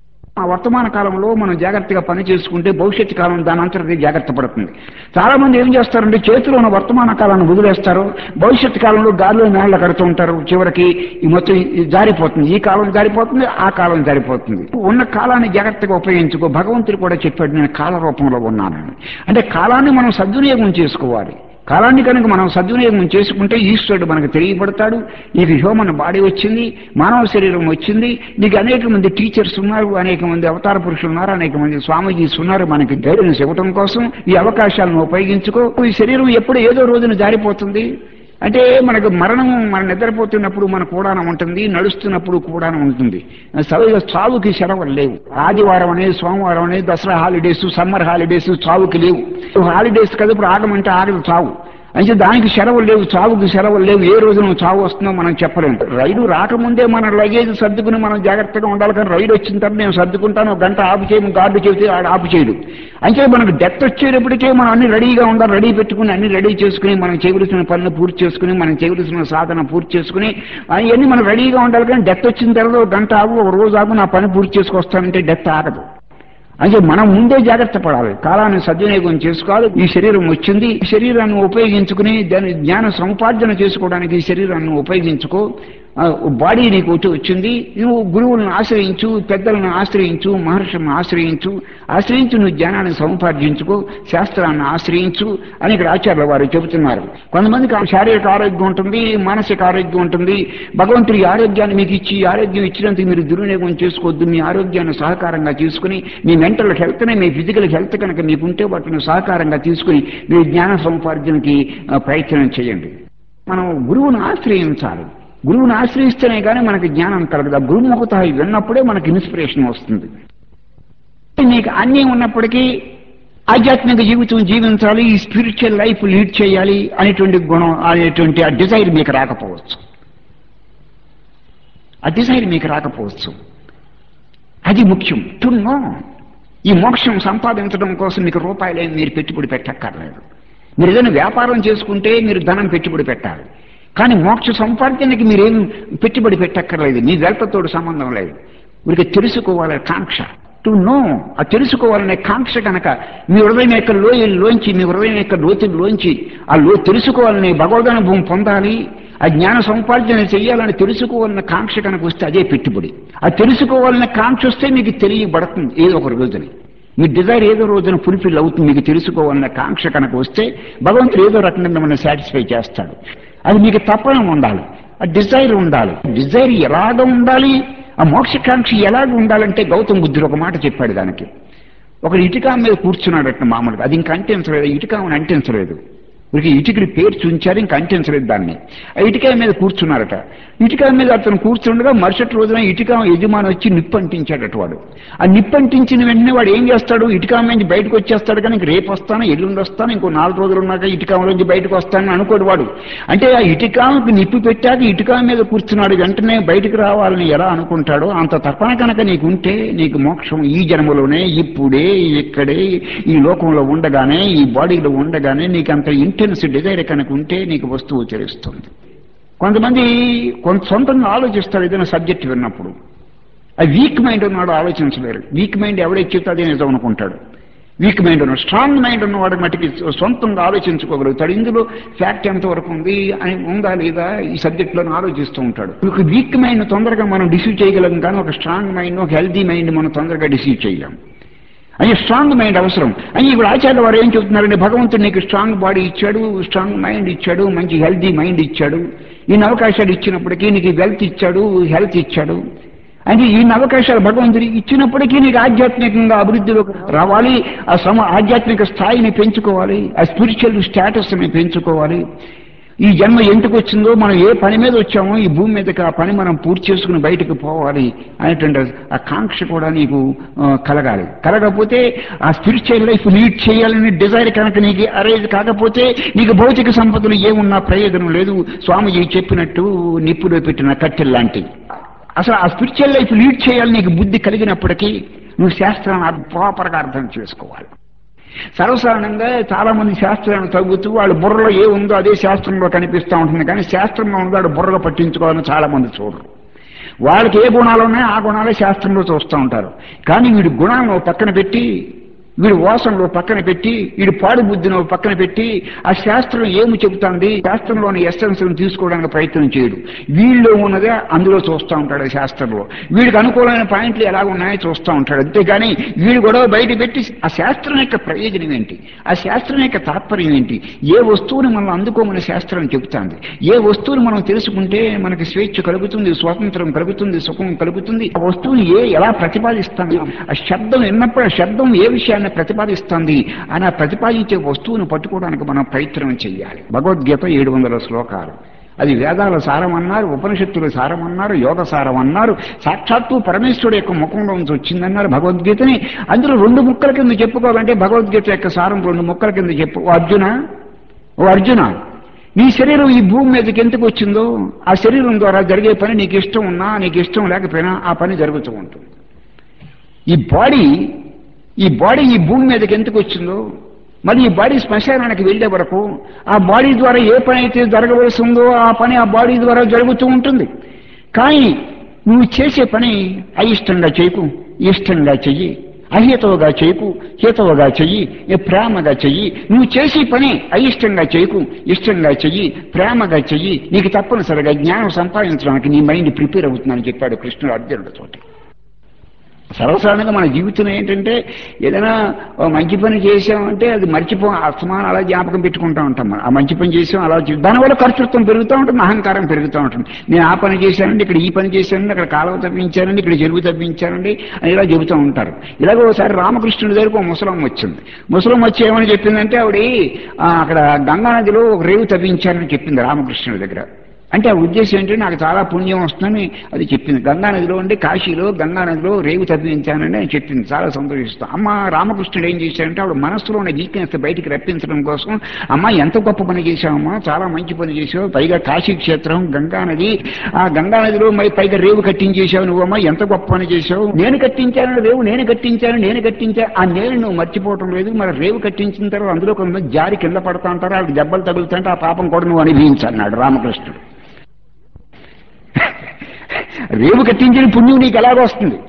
ఆ వర్తమాన కాలంలో మనం జాగ్రత్తగా పని చేసుకుంటే భవిష్యత్తు కాలం దాని అంతటికి జాగ్రత్త పడుతుంది చాలా మంది ఏం చేస్తారంటే చేతిలో ఉన్న వర్తమాన కాలాన్ని వదిలేస్తారు భవిష్యత్తు కాలంలో గాలిలో నేళ్ల కడుతూ ఉంటారు చివరికి ఈ మొత్తం ఇది జారిపోతుంది ఈ కాలం జారిపోతుంది ఆ కాలం జారిపోతుంది ఉన్న కాలాన్ని జాగ్రత్తగా ఉపయోగించుకో భగవంతుడు కూడా చెప్పాడు నేను కాల రూపంలో ఉన్నానని అంటే కాలాన్ని మనం సద్వినియోగం చేసుకోవాలి కాలాన్ని కనుక మనం సద్వినియోగం చేసుకుంటే ఈశ్వరుడు మనకు తెలియబడతాడు నీకు హ్యూమన్ బాడీ వచ్చింది మానవ శరీరం వచ్చింది నీకు అనేక మంది టీచర్స్ ఉన్నారు అనేక మంది అవతార పురుషులు ఉన్నారు అనేక మంది స్వామీజీస్ ఉన్నారు మనకి గైడెన్స్ ఇవ్వటం కోసం ఈ అవకాశాలను ఉపయోగించుకో ఈ శరీరం ఎప్పుడు ఏదో రోజున జారిపోతుంది అంటే మనకు మరణం మనం నిద్రపోతున్నప్పుడు మన కూడానం ఉంటుంది నడుస్తున్నప్పుడు కూడానం ఉంటుంది సరిగా చావుకి సెలవులు లేవు ఆదివారం అనేది సోమవారం అనేది దసరా హాలిడేస్ సమ్మర్ హాలిడేస్ చావుకి లేవు హాలిడేస్ కదా ఇప్పుడు ఆగమంటే ఆగదు చావు అయితే దానికి సెలవులు లేవు చావుకి సెలవులు లేవు ఏ రోజు నువ్వు చావు వస్తుందో మనం చెప్పలేము రైలు రాకముందే మన లగేజ్ సర్దుకుని మనం జాగ్రత్తగా ఉండాలి కానీ రైలు వచ్చిన తర్వాత నేను సర్దుకుంటాను ఒక గంట ఆపు చేయము గార్డు చెబితే ఆడు ఆపు చేయడు అంటే మనకు డెత్ వచ్చేటప్పటికే మనం అన్ని రెడీగా ఉండాలి రెడీ పెట్టుకుని అన్ని రెడీ చేసుకుని మనం చేయవలసిన పనులు పూర్తి చేసుకుని మనం చేయవలసిన సాధన పూర్తి చేసుకుని అవన్నీ మనం రెడీగా ఉండాలి కానీ డెత్ వచ్చిన తర్వాత ఒక గంట ఆగు ఒక రోజు ఆగు నా పని పూర్తి చేసుకొస్తానంటే డెత్ ఆగదు అంటే మనం ముందే జాగ్రత్త పడాలి కాలాన్ని సద్వినియోగం చేసుకోవాలి ఈ శరీరం వచ్చింది ఈ శరీరాన్ని ఉపయోగించుకుని దాని జ్ఞాన సముపార్జన చేసుకోవడానికి ఈ శరీరాన్ని ఉపయోగించుకో బాడీ నీకు వచ్చి వచ్చింది నువ్వు గురువులను ఆశ్రయించు పెద్దలను ఆశ్రయించు మహర్షులను ఆశ్రయించు ఆశ్రయించు నువ్వు జ్ఞానాన్ని సముపార్జించుకో శాస్త్రాన్ని ఆశ్రయించు అని ఇక్కడ ఆచార్యుల వారు చెబుతున్నారు కొంతమందికి శారీరక ఆరోగ్యం ఉంటుంది మానసిక ఆరోగ్యం ఉంటుంది భగవంతుడి ఆరోగ్యాన్ని మీకు ఇచ్చి ఆరోగ్యం ఇచ్చినందుకు మీరు దుర్వినియోగం చేసుకోవద్దు మీ ఆరోగ్యాన్ని సహకారంగా తీసుకుని మీ మెంటల్ హెల్త్ని మీ ఫిజికల్ హెల్త్ కనుక మీకుంటే వాటిని సహకారంగా తీసుకుని మీ జ్ఞాన సముపార్జనకి ప్రయత్నం చేయండి మనం గురువును ఆశ్రయించాలి గురువుని ఆశ్రయిస్తేనే కానీ మనకి జ్ఞానం కలగదు ఆ గురుముఖత విన్నప్పుడే మనకి ఇన్స్పిరేషన్ వస్తుంది నీకు అన్నీ ఉన్నప్పటికీ ఆధ్యాత్మిక జీవితం జీవించాలి ఈ స్పిరిచువల్ లైఫ్ లీడ్ చేయాలి అనేటువంటి గుణం అనేటువంటి ఆ డిజైర్ మీకు రాకపోవచ్చు ఆ డిజైర్ మీకు రాకపోవచ్చు అది ముఖ్యం టు నో ఈ మోక్షం సంపాదించడం కోసం మీకు రూపాయలేమి మీరు పెట్టుబడి పెట్టక్కర్లేదు మీరు ఏదైనా వ్యాపారం చేసుకుంటే మీరు ధనం పెట్టుబడి పెట్టాలి కానీ మోక్ష సంపాదనకి మీరేం పెట్టుబడి పెట్టక్కర్లేదు మీ వెల్పతోడు సంబంధం లేదు వీరికి తెలుసుకోవాలనే కాంక్ష టు నో ఆ తెలుసుకోవాలనే కాంక్ష కనుక మీ హృదయం యొక్క లోయల్లోంచి మీ హృదయం యొక్క లోతుల్లోంచి ఆ లో తెలుసుకోవాలనే భగవదనుభవం పొందాలి ఆ జ్ఞాన సముపార్జన చేయాలని తెలుసుకోవాలన్న కాంక్ష కనుక వస్తే అదే పెట్టుబడి ఆ తెలుసుకోవాలన్న కాంక్ష వస్తే మీకు తెలియబడుతుంది ఏదో ఒక రోజుని మీ డిజైర్ ఏదో రోజున ఫుల్ఫిల్ అవుతుంది మీకు తెలుసుకోవాలన్న కాంక్ష కనుక వస్తే భగవంతుడు ఏదో రకంగా మిమ్మల్ని సాటిస్ఫై చేస్తాడు అది మీకు తప్పన ఉండాలి ఆ డిజైర్ ఉండాలి డిజైర్ ఎలాగ ఉండాలి ఆ మోక్షకాంక్ష ఎలాగ ఉండాలంటే గౌతమ్ బుద్ధుడు ఒక మాట చెప్పాడు దానికి ఒకడు ఇటుక మీద కూర్చున్నాడట మామూలుగా అది ఇంకా అంటించలేదు ఇటుక ఆమెను అంటించలేదు ఇక ఇటుకని పేర్చి ఉంచారు ఇంకా అంటించలేదు దాన్ని ఆ ఇటుక మీద కూర్చున్నారట ఇటుక మీద అతను కూర్చుండగా మరుసటి రోజున ఇటుక యజమాని వచ్చి నిప్పు అంటించాడట వాడు ఆ నిప్పు అంటించిన వెంటనే వాడు ఏం చేస్తాడు ఇటుక మీద బయటకు వచ్చేస్తాడు కానీ ఇంక రేపు వస్తాను ఎల్లుండి వస్తాను ఇంకో నాలుగు రోజులు ఉన్నాక ఇటుక నుంచి బయటకు వస్తానని అనుకోడు వాడు అంటే ఆ ఇటుకకి నిప్పు పెట్టాక ఇటుక మీద కూర్చున్నాడు వెంటనే బయటకు రావాలని ఎలా అనుకుంటాడో అంత తపన కనుక నీకుంటే నీకు మోక్షం ఈ జన్మలోనే ఇప్పుడే ఇక్కడే ఈ లోకంలో ఉండగానే ఈ బాడీలో ఉండగానే నీకు అంత ఇంటెన్స్ డిజైర్ కనుక ఉంటే నీకు వస్తువు తెలుస్తుంది కొంతమంది కొంత సొంతంగా ఆలోచిస్తారు ఏదైనా సబ్జెక్ట్ విన్నప్పుడు ఆ వీక్ మైండ్ ఉన్నాడు ఆలోచించలేరు వీక్ మైండ్ ఎవడైతే చెప్తే అదే నిజం అనుకుంటాడు వీక్ మైండ్ ఉన్నాడు స్ట్రాంగ్ మైండ్ ఉన్నవాడు మటుకి సొంతంగా ఆలోచించుకోగలుగుతాడు ఇందులో ఫ్యాక్ట్ ఎంతవరకు ఉంది అని ఉందా లేదా ఈ సబ్జెక్ట్లో ఆలోచిస్తూ ఉంటాడు ఒక వీక్ మైండ్ తొందరగా మనం డిసీవ్ చేయగలం కానీ ఒక స్ట్రాంగ్ మైండ్ ఒక హెల్తీ మైండ్ మనం తొందరగా డిసీవ్ చేయలేం అని స్ట్రాంగ్ మైండ్ అవసరం అని ఇప్పుడు ఆచార్య వారు ఏం చెబుతున్నారంటే భగవంతుడు నీకు స్ట్రాంగ్ బాడీ ఇచ్చాడు స్ట్రాంగ్ మైండ్ ఇచ్చాడు మంచి హెల్తీ మైండ్ ఇచ్చాడు ఈయన అవకాశాలు ఇచ్చినప్పటికీ నీకు వెల్త్ ఇచ్చాడు హెల్త్ ఇచ్చాడు అంటే ఈయన అవకాశాలు భగవంతుడు ఇచ్చినప్పటికీ నీకు ఆధ్యాత్మికంగా అభివృద్ధిలోకి రావాలి ఆ సమ ఆధ్యాత్మిక స్థాయిని పెంచుకోవాలి ఆ స్పిరిచువల్ స్టేటస్ని పెంచుకోవాలి ఈ జన్మ ఎందుకు వచ్చిందో మనం ఏ పని మీద వచ్చామో ఈ భూమి మీదకి ఆ పని మనం పూర్తి చేసుకుని బయటకు పోవాలి అనేటువంటి ఆ కాంక్ష కూడా నీకు ఆ, కలగాలి కలగకపోతే ఆ స్పిరిచువల్ లైఫ్ లీడ్ చేయాలని డిజైర్ కనుక నీకు అరేజ్ కాకపోతే నీకు భౌతిక సంపదలు ఏమున్నా ప్రయోజనం లేదు స్వామిజీ చెప్పినట్టు నిప్పులో పెట్టిన కట్టెలు లాంటివి అసలు ఆ స్పిరిచువల్ లైఫ్ లీడ్ చేయాలని నీకు బుద్ధి కలిగినప్పటికీ నువ్వు శాస్త్రాన్ని ప్రాపర్గా అర్థం చేసుకోవాలి సర్వసాధారణంగా చాలా మంది శాస్త్రాన్ని చదువుతూ వాళ్ళ బుర్రలో ఏ ఉందో అదే శాస్త్రంలో కనిపిస్తూ ఉంటుంది కానీ శాస్త్రంలో ఉందో వాడు బుర్రలో పట్టించుకోవాలని చాలా మంది చూడరు వాళ్ళకి ఏ గుణాలు ఉన్నాయో ఆ గుణాలే శాస్త్రంలో చూస్తూ ఉంటారు కానీ వీడి గుణాలను ఓ పక్కన పెట్టి వీడి వాసనలో పక్కన పెట్టి వీడి పాడు బుద్ధిని ఓ పక్కన పెట్టి ఆ శాస్త్రం ఏమి చెబుతుంది శాస్త్రంలోని ఎస్సెన్స్ తీసుకోవడానికి ప్రయత్నం చేయడు వీళ్ళలో ఉన్నదే అందులో చూస్తూ ఉంటాడు ఆ శాస్త్రంలో వీడికి అనుకూలమైన పాయింట్లు ఎలా ఉన్నాయో చూస్తూ ఉంటాడు అంతేగాని వీడు గొడవ బయట పెట్టి ఆ శాస్త్రం యొక్క ప్రయోజనం ఏంటి ఆ శాస్త్రం యొక్క తాత్పర్యం ఏంటి ఏ వస్తువుని మనం అందుకోమని శాస్త్రం చెబుతుంది ఏ వస్తువుని మనం తెలుసుకుంటే మనకి స్వేచ్ఛ కలుగుతుంది స్వాతంత్రం కలుగుతుంది సుఖం కలుగుతుంది ఆ వస్తువుని ఏ ఎలా ప్రతిపాదిస్తాం ఆ శబ్దం విన్నప్పుడు ఆ శబ్దం ఏ విషయాన్ని ప్రతిపాదిస్తుంది అని ఆ ప్రతిపాదించే వస్తువును పట్టుకోవడానికి మనం ప్రయత్నం చేయాలి భగవద్గీత ఏడు వందల శ్లోకాలు అది వేదాల సారం అన్నారు ఉపనిషత్తుల సారం అన్నారు యోగ సారం అన్నారు సాక్షాత్తు పరమేశ్వరుడు యొక్క ముఖంలో నుంచి వచ్చిందన్నారు భగవద్గీతని అందులో రెండు ముక్కల కింద చెప్పుకోవాలంటే భగవద్గీత యొక్క సారం రెండు ముక్కల కింద చెప్పు ఓ అర్జున ఓ అర్జున నీ శరీరం ఈ భూమి మీదకి ఎందుకు వచ్చిందో ఆ శరీరం ద్వారా జరిగే పని నీకు ఇష్టం ఉన్నా నీకు ఇష్టం లేకపోయినా ఆ పని జరుగుతూ ఉంటుంది ఈ బాడీ ఈ బాడీ ఈ భూమి మీదకి ఎందుకు వచ్చిందో మరి ఈ బాడీ శ్మశానానికి వెళ్లే వరకు ఆ బాడీ ద్వారా ఏ పని అయితే జరగవలసి ఉందో ఆ పని ఆ బాడీ ద్వారా జరుగుతూ ఉంటుంది కానీ నువ్వు చేసే పని అయిష్టంగా చేయకు ఇష్టంగా చెయ్యి అహితవుగా చేయకు హితవుగా చెయ్యి ఏ ప్రేమగా చెయ్యి నువ్వు చేసే పని అయిష్టంగా చేయకు ఇష్టంగా చెయ్యి ప్రేమగా చెయ్యి నీకు తప్పనిసరిగా జ్ఞానం సంపాదించడానికి నీ మైండ్ ప్రిపేర్ అవుతుందని చెప్పాడు కృష్ణుడు అర్జునుడితోటి సర్వసాధారణంగా మన జీవితం ఏంటంటే ఏదైనా ఓ మంచి పని చేసామంటే అది మర్చిపో అస్తమానం అలా జ్ఞాపకం పెట్టుకుంటూ ఉంటాం మనం. ఆ మంచి పని చేసాం అలా చే- దానివల్ల ఖర్చుత్వం పెరుగుతూ ఉంటుంది అహంకారం పెరుగుతూ ఉంటుంది నేను ఆ పని చేశానండి ఇక్కడ ఈ పని చేశానండి అక్కడ కాలువ తప్పించానండి ఇక్కడ చెరువు తప్పించానండి అని ఇలా చెబుతూ ఉంటారు ఇలాగ ఒకసారి రామకృష్ణుడి దగ్గరకు ఒక ముసలం వచ్చింది ముసలం వచ్చి ఏమని చెప్పిందంటే ఆవిడ ఆ, అక్కడ గంగా నదిలో ఒక రేవు తప్పించారని చెప్పింది రామకృష్ణుడి దగ్గర అంటే ఆ ఉద్దేశం ఏంటంటే నాకు చాలా పుణ్యం వస్తుందని అది చెప్పింది గంగా నదిలో ఉండి కాశీలో గంగా నదిలో రేవు తప్పించానని అని చెప్పింది చాలా సంతోషిస్తాం అమ్మ రామకృష్ణుడు ఏం చేశాడంటే ఆవిడ మనసులో ఉన్న వీక్నెస్ బయటికి రప్పించడం కోసం అమ్మ ఎంత గొప్ప పని చేశావమ్మా చాలా మంచి పని చేసావు పైగా కాశీ క్షేత్రం గంగా నది ఆ గంగా నదిలో మరి పైగా రేవు కట్టించేశావు నువ్వమ్మా ఎంత గొప్ప పని చేశావు నేను కట్టించాను రేవు నేను కట్టించాను నేను కట్టించా ఆ నేను నువ్వు మర్చిపోవటం లేదు మరి రేవు కట్టించిన తర్వాత అందులో కొంతమంది జారి కింద పడతా అంటారు ఆవిడ దెబ్బలు తగులుతుంటే ఆ పాపం కూడా నువ్వు అనుభవించన్నాడు రామకృష్ణుడు రేవు కట్టించిన పుణ్యం నీకు ఎలాగో వస్తుంది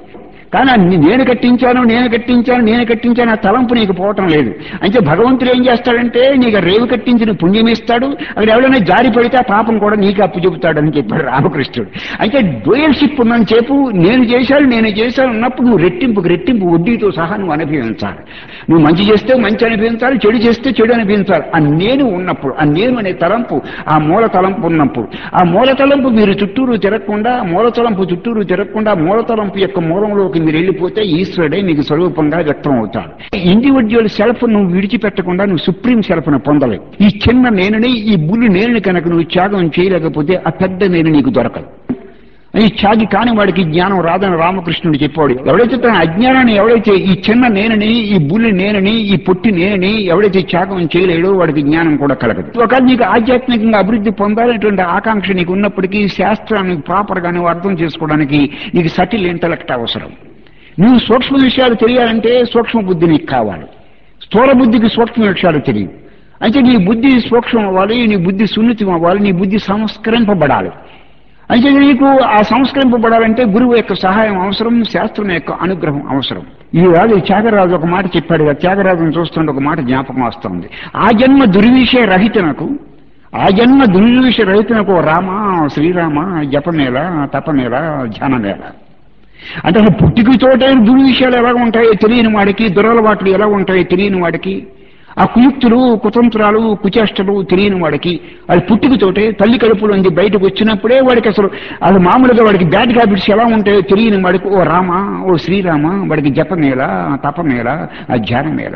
కానీ ఆ నేను కట్టించాను నేను కట్టించాను నేను కట్టించాను ఆ తలంపు నీకు పోవటం లేదు అంటే భగవంతుడు ఏం చేస్తాడంటే నీకు ఆ రేవు కట్టించిన పుణ్యం ఇస్తాడు అక్కడ ఎవరైనా జారి పడితే ఆ పాపం కూడా నీకు అప్పు చెబుతాడని చెప్పాడు రామకృష్ణుడు అంటే డోయల్షిప్ ఉన్నని చెప్పు నేను చేశాను నేను చేశాను ఉన్నప్పుడు నువ్వు రెట్టింపు రెట్టింపు వడ్డీతో సహా నువ్వు అనుభవించాలి నువ్వు మంచి చేస్తే మంచి అనుభవించాలి చెడు చేస్తే చెడు అనుభవించాలి ఆ నేను ఉన్నప్పుడు ఆ నేను అనే తలంపు ఆ మూల తలంపు ఉన్నప్పుడు ఆ మూల తలంపు మీరు చుట్టూరు తిరగకుండా మూల తలంపు చుట్టూరు తిరగకుండా మూల తలంపు యొక్క మూలంలోకి మీరు వెళ్ళిపోతే ఈశ్వరుడే మీకు స్వరూపంగా వ్యక్తం అవుతాడు ఇండివిజువల్ సెల్ఫ్ నువ్వు విడిచిపెట్టకుండా నువ్వు సుప్రీం సెల్ఫ్ను పొందలేవు ఈ చిన్న నేనుని ఈ బుల్లి నేనుని కనుక నువ్వు త్యాగం చేయలేకపోతే ఆ పెద్ద నేను నీకు దొరకదు ఈ త్యాగి కాని వాడికి జ్ఞానం రాదని రామకృష్ణుడు చెప్పాడు ఎవడైతే తన అజ్ఞానాన్ని ఎవడైతే ఈ చిన్న నేనని ఈ బుల్లి నేనని ఈ పొట్టి నేనని ఎవడైతే త్యాగం చేయలేడో వాడికి జ్ఞానం కూడా కలగదు ఒకవేళ నీకు ఆధ్యాత్మికంగా అభివృద్ధి పొందాలనేటువంటి ఆకాంక్ష నీకు ఉన్నప్పటికీ శాస్త్రాన్ని ప్రాపర్ గా నువ్వు అర్థం చేసుకోవడానికి నీకు సటిల్ ఇంటలెక్ట్ అవసరం నువ్వు సూక్ష్మ విషయాలు తెలియాలంటే సూక్ష్మ బుద్ధి నీకు కావాలి స్థూల బుద్ధికి సూక్ష్మ విషయాలు తెలియదు అంటే నీ బుద్ధి సూక్ష్మం అవ్వాలి నీ బుద్ధి సున్నితం అవ్వాలి నీ బుద్ధి సంస్కరింపబడాలి అయితే నీకు ఆ సంస్కరింపబడాలంటే గురువు యొక్క సహాయం అవసరం శాస్త్రం యొక్క అనుగ్రహం అవసరం ఈ రాజు త్యాగరాజు ఒక మాట చెప్పాడు కదా త్యాగరాజును చూస్తుంటే ఒక మాట జ్ఞాపకం వస్తుంది ఆ జన్మ దుర్విషయ రహితనకు ఆ జన్మ దుర్విషయ రహితనకు రామ శ్రీరామ జపమేళ తపమేళ ధ్యానమేళ అంటే అసలు పుట్టికతోటే దుర్విషయాలు ఎలా ఉంటాయో తెలియని వాడికి దురలవాట్లు ఎలా ఉంటాయో తెలియని వాడికి ఆ కుయుక్తులు కుతంత్రాలు కుచేష్టలు తెలియని వాడికి అది పుట్టుకతోటే తల్లి కడుపులో నుంచి బయటకు వచ్చినప్పుడే వాడికి అసలు అది మామూలుగా వాడికి బ్యాడ్ హ్యాబిట్స్ ఎలా ఉంటాయో తెలియని వాడికి ఓ రామ ఓ శ్రీరామ వాడికి జపమేళ తపమేళ ఆ ధ్యానమేళ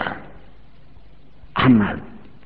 అన్నాడు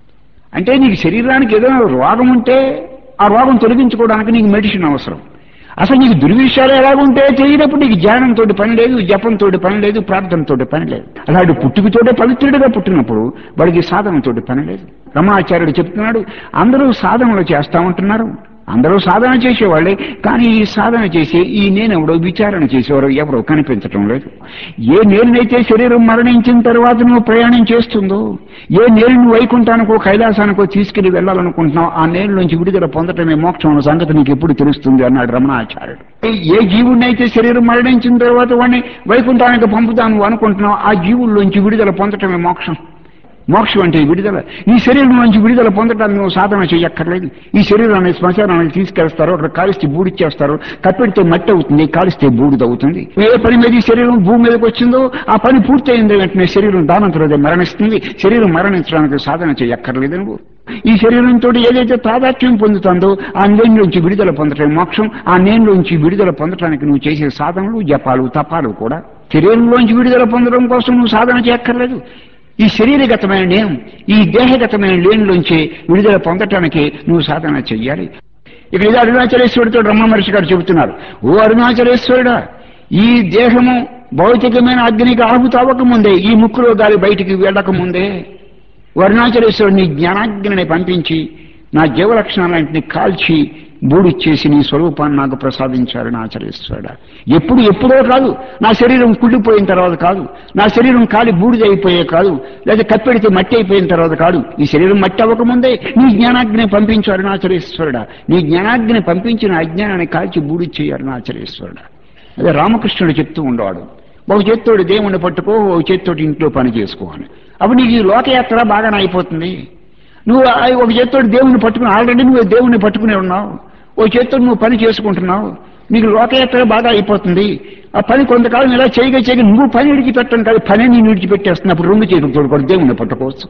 అంటే నీకు శరీరానికి ఏదైనా రోగం ఉంటే ఆ రోగం తొలగించుకోవడానికి నీకు మెడిసిన్ అవసరం అసలు నీకు దుర్విషయాలు ఎలాగుంటే తెలియనప్పుడు నీకు ధ్యానంతో పని లేదు జపంతో పని లేదు ప్రార్థనతో పని లేదు అలాంటి పుట్టుకతోటే పవిత్రుడిగా పుట్టినప్పుడు వాడికి సాధనతో పని లేదు రమాచార్యుడు చెప్తున్నాడు అందరూ సాధనలు చేస్తా ఉంటున్నారు అందరూ సాధన చేసేవాళ్ళే కానీ ఈ సాధన చేసే ఈ నేనెవడో విచారణ చేసేవారు ఎవరో కనిపించటం లేదు ఏ నేరునైతే శరీరం మరణించిన తర్వాత నువ్వు ప్రయాణం చేస్తుందో ఏ నేరు నువ్వు వైకుంఠానికో కైలాసానికో తీసుకెళ్లి వెళ్ళాలనుకుంటున్నావు ఆ నేరు నుంచి విడుదల పొందటమే మోక్షం అన్న సంగతి నీకు ఎప్పుడు తెలుస్తుంది అన్నాడు రమణాచార్యుడు ఏ జీవుడినైతే శరీరం మరణించిన తర్వాత వాడిని వైకుంఠానికి పంపుతాను నువ్వు అనుకుంటున్నావు ఆ జీవుల్లోంచి విడుదల పొందటమే మోక్షం మోక్షం అంటే విడుదల ఈ శరీరం నుంచి విడుదల పొందడానికి నువ్వు సాధన చేయక్కర్లేదు ఈ శరీరాన్ని శ్మశానానికి తీసుకెళ్తారు అక్కడ కాలిస్తే బూడిచ్చేస్తారు కప్పెడితే మట్టి అవుతుంది కాలిస్తే బూడిద అవుతుంది ఏ పని మీద ఈ శరీరం భూమి మీదకి వచ్చిందో ఆ పని పూర్తయింది వెంటనే శరీరం దానంతరం మరణిస్తుంది శరీరం మరణించడానికి సాధన చేయక్కర్లేదు నువ్వు ఈ శరీరంతో ఏదైతే తాదాత్మ్యం పొందుతుందో ఆ నేనులోంచి విడుదల పొందటం మోక్షం ఆ నేనులోంచి విడుదల పొందటానికి నువ్వు చేసే సాధనలు జపాలు తపాలు కూడా శరీరంలోంచి విడుదల పొందడం కోసం నువ్వు సాధన చేయక్కర్లేదు ఈ శరీరగతమైన నేను ఈ దేహగతమైన లేనిలోంచి విడుదల పొందటానికి నువ్వు సాధన చెయ్యాలి ఇక్కడ ఇది అరుణాచలేశ్వరుడితో బ్రహ్మ మహర్షి గారు చెబుతున్నారు ఓ అరుణాచలేశ్వరుడా ఈ దేహము భౌతికమైన అగ్నికి ఆహుతి ముందే ఈ ముక్కులో గాలి బయటికి వెళ్ళక ముందే అరుణాచలేశ్వరుడు నీ జ్ఞానాగ్ని పంపించి నా జీవలక్షణాలన్నింటినీ కాల్చి బూడిచ్చేసి నీ స్వరూపాన్ని నాకు ప్రసాదించాలని ఆచరిస్తాడా ఎప్పుడు ఎప్పుడో కాదు నా శరీరం కుళ్ళిపోయిన తర్వాత కాదు నా శరీరం కాలి బూడిదైపోయే కాదు లేదా కప్పెడితే మట్టి అయిపోయిన తర్వాత కాదు ఈ శరీరం మట్టి అవ్వకముందే నీ జ్ఞానాగ్ని పంపించాలని ఆచరిస్తాడా నీ జ్ఞానాగ్ని పంపించిన అజ్ఞానాన్ని కాల్చి బూడిచ్చేయాలని ఆచరిస్తాడా అదే రామకృష్ణుడు చెప్తూ ఉండేవాడు ఒక చేత్తోటి దేవుణ్ణి పట్టుకో ఒక చేత్తోటి ఇంట్లో పని చేసుకో అని అప్పుడు నీకు ఈ లోకయాత్ర బాగానే అయిపోతుంది నువ్వు ఒక చేత్తోటి దేవుణ్ణి పట్టుకుని ఆల్రెడీ నువ్వు దేవుణ్ణి పట్టుకునే ఉన్నావు ఓ చేత్తో నువ్వు పని చేసుకుంటున్నావు నీకు లోకయాత్ర బాగా అయిపోతుంది ఆ పని కొంతకాలం ఇలా చేయగా చేయగా నువ్వు పని విడిచిపెట్టడం కాదు పని నేను విడిచిపెట్టేస్తున్నప్పుడు రెండు చేతులతో కూడా దేవుణ్ణి పట్టుకోవచ్చు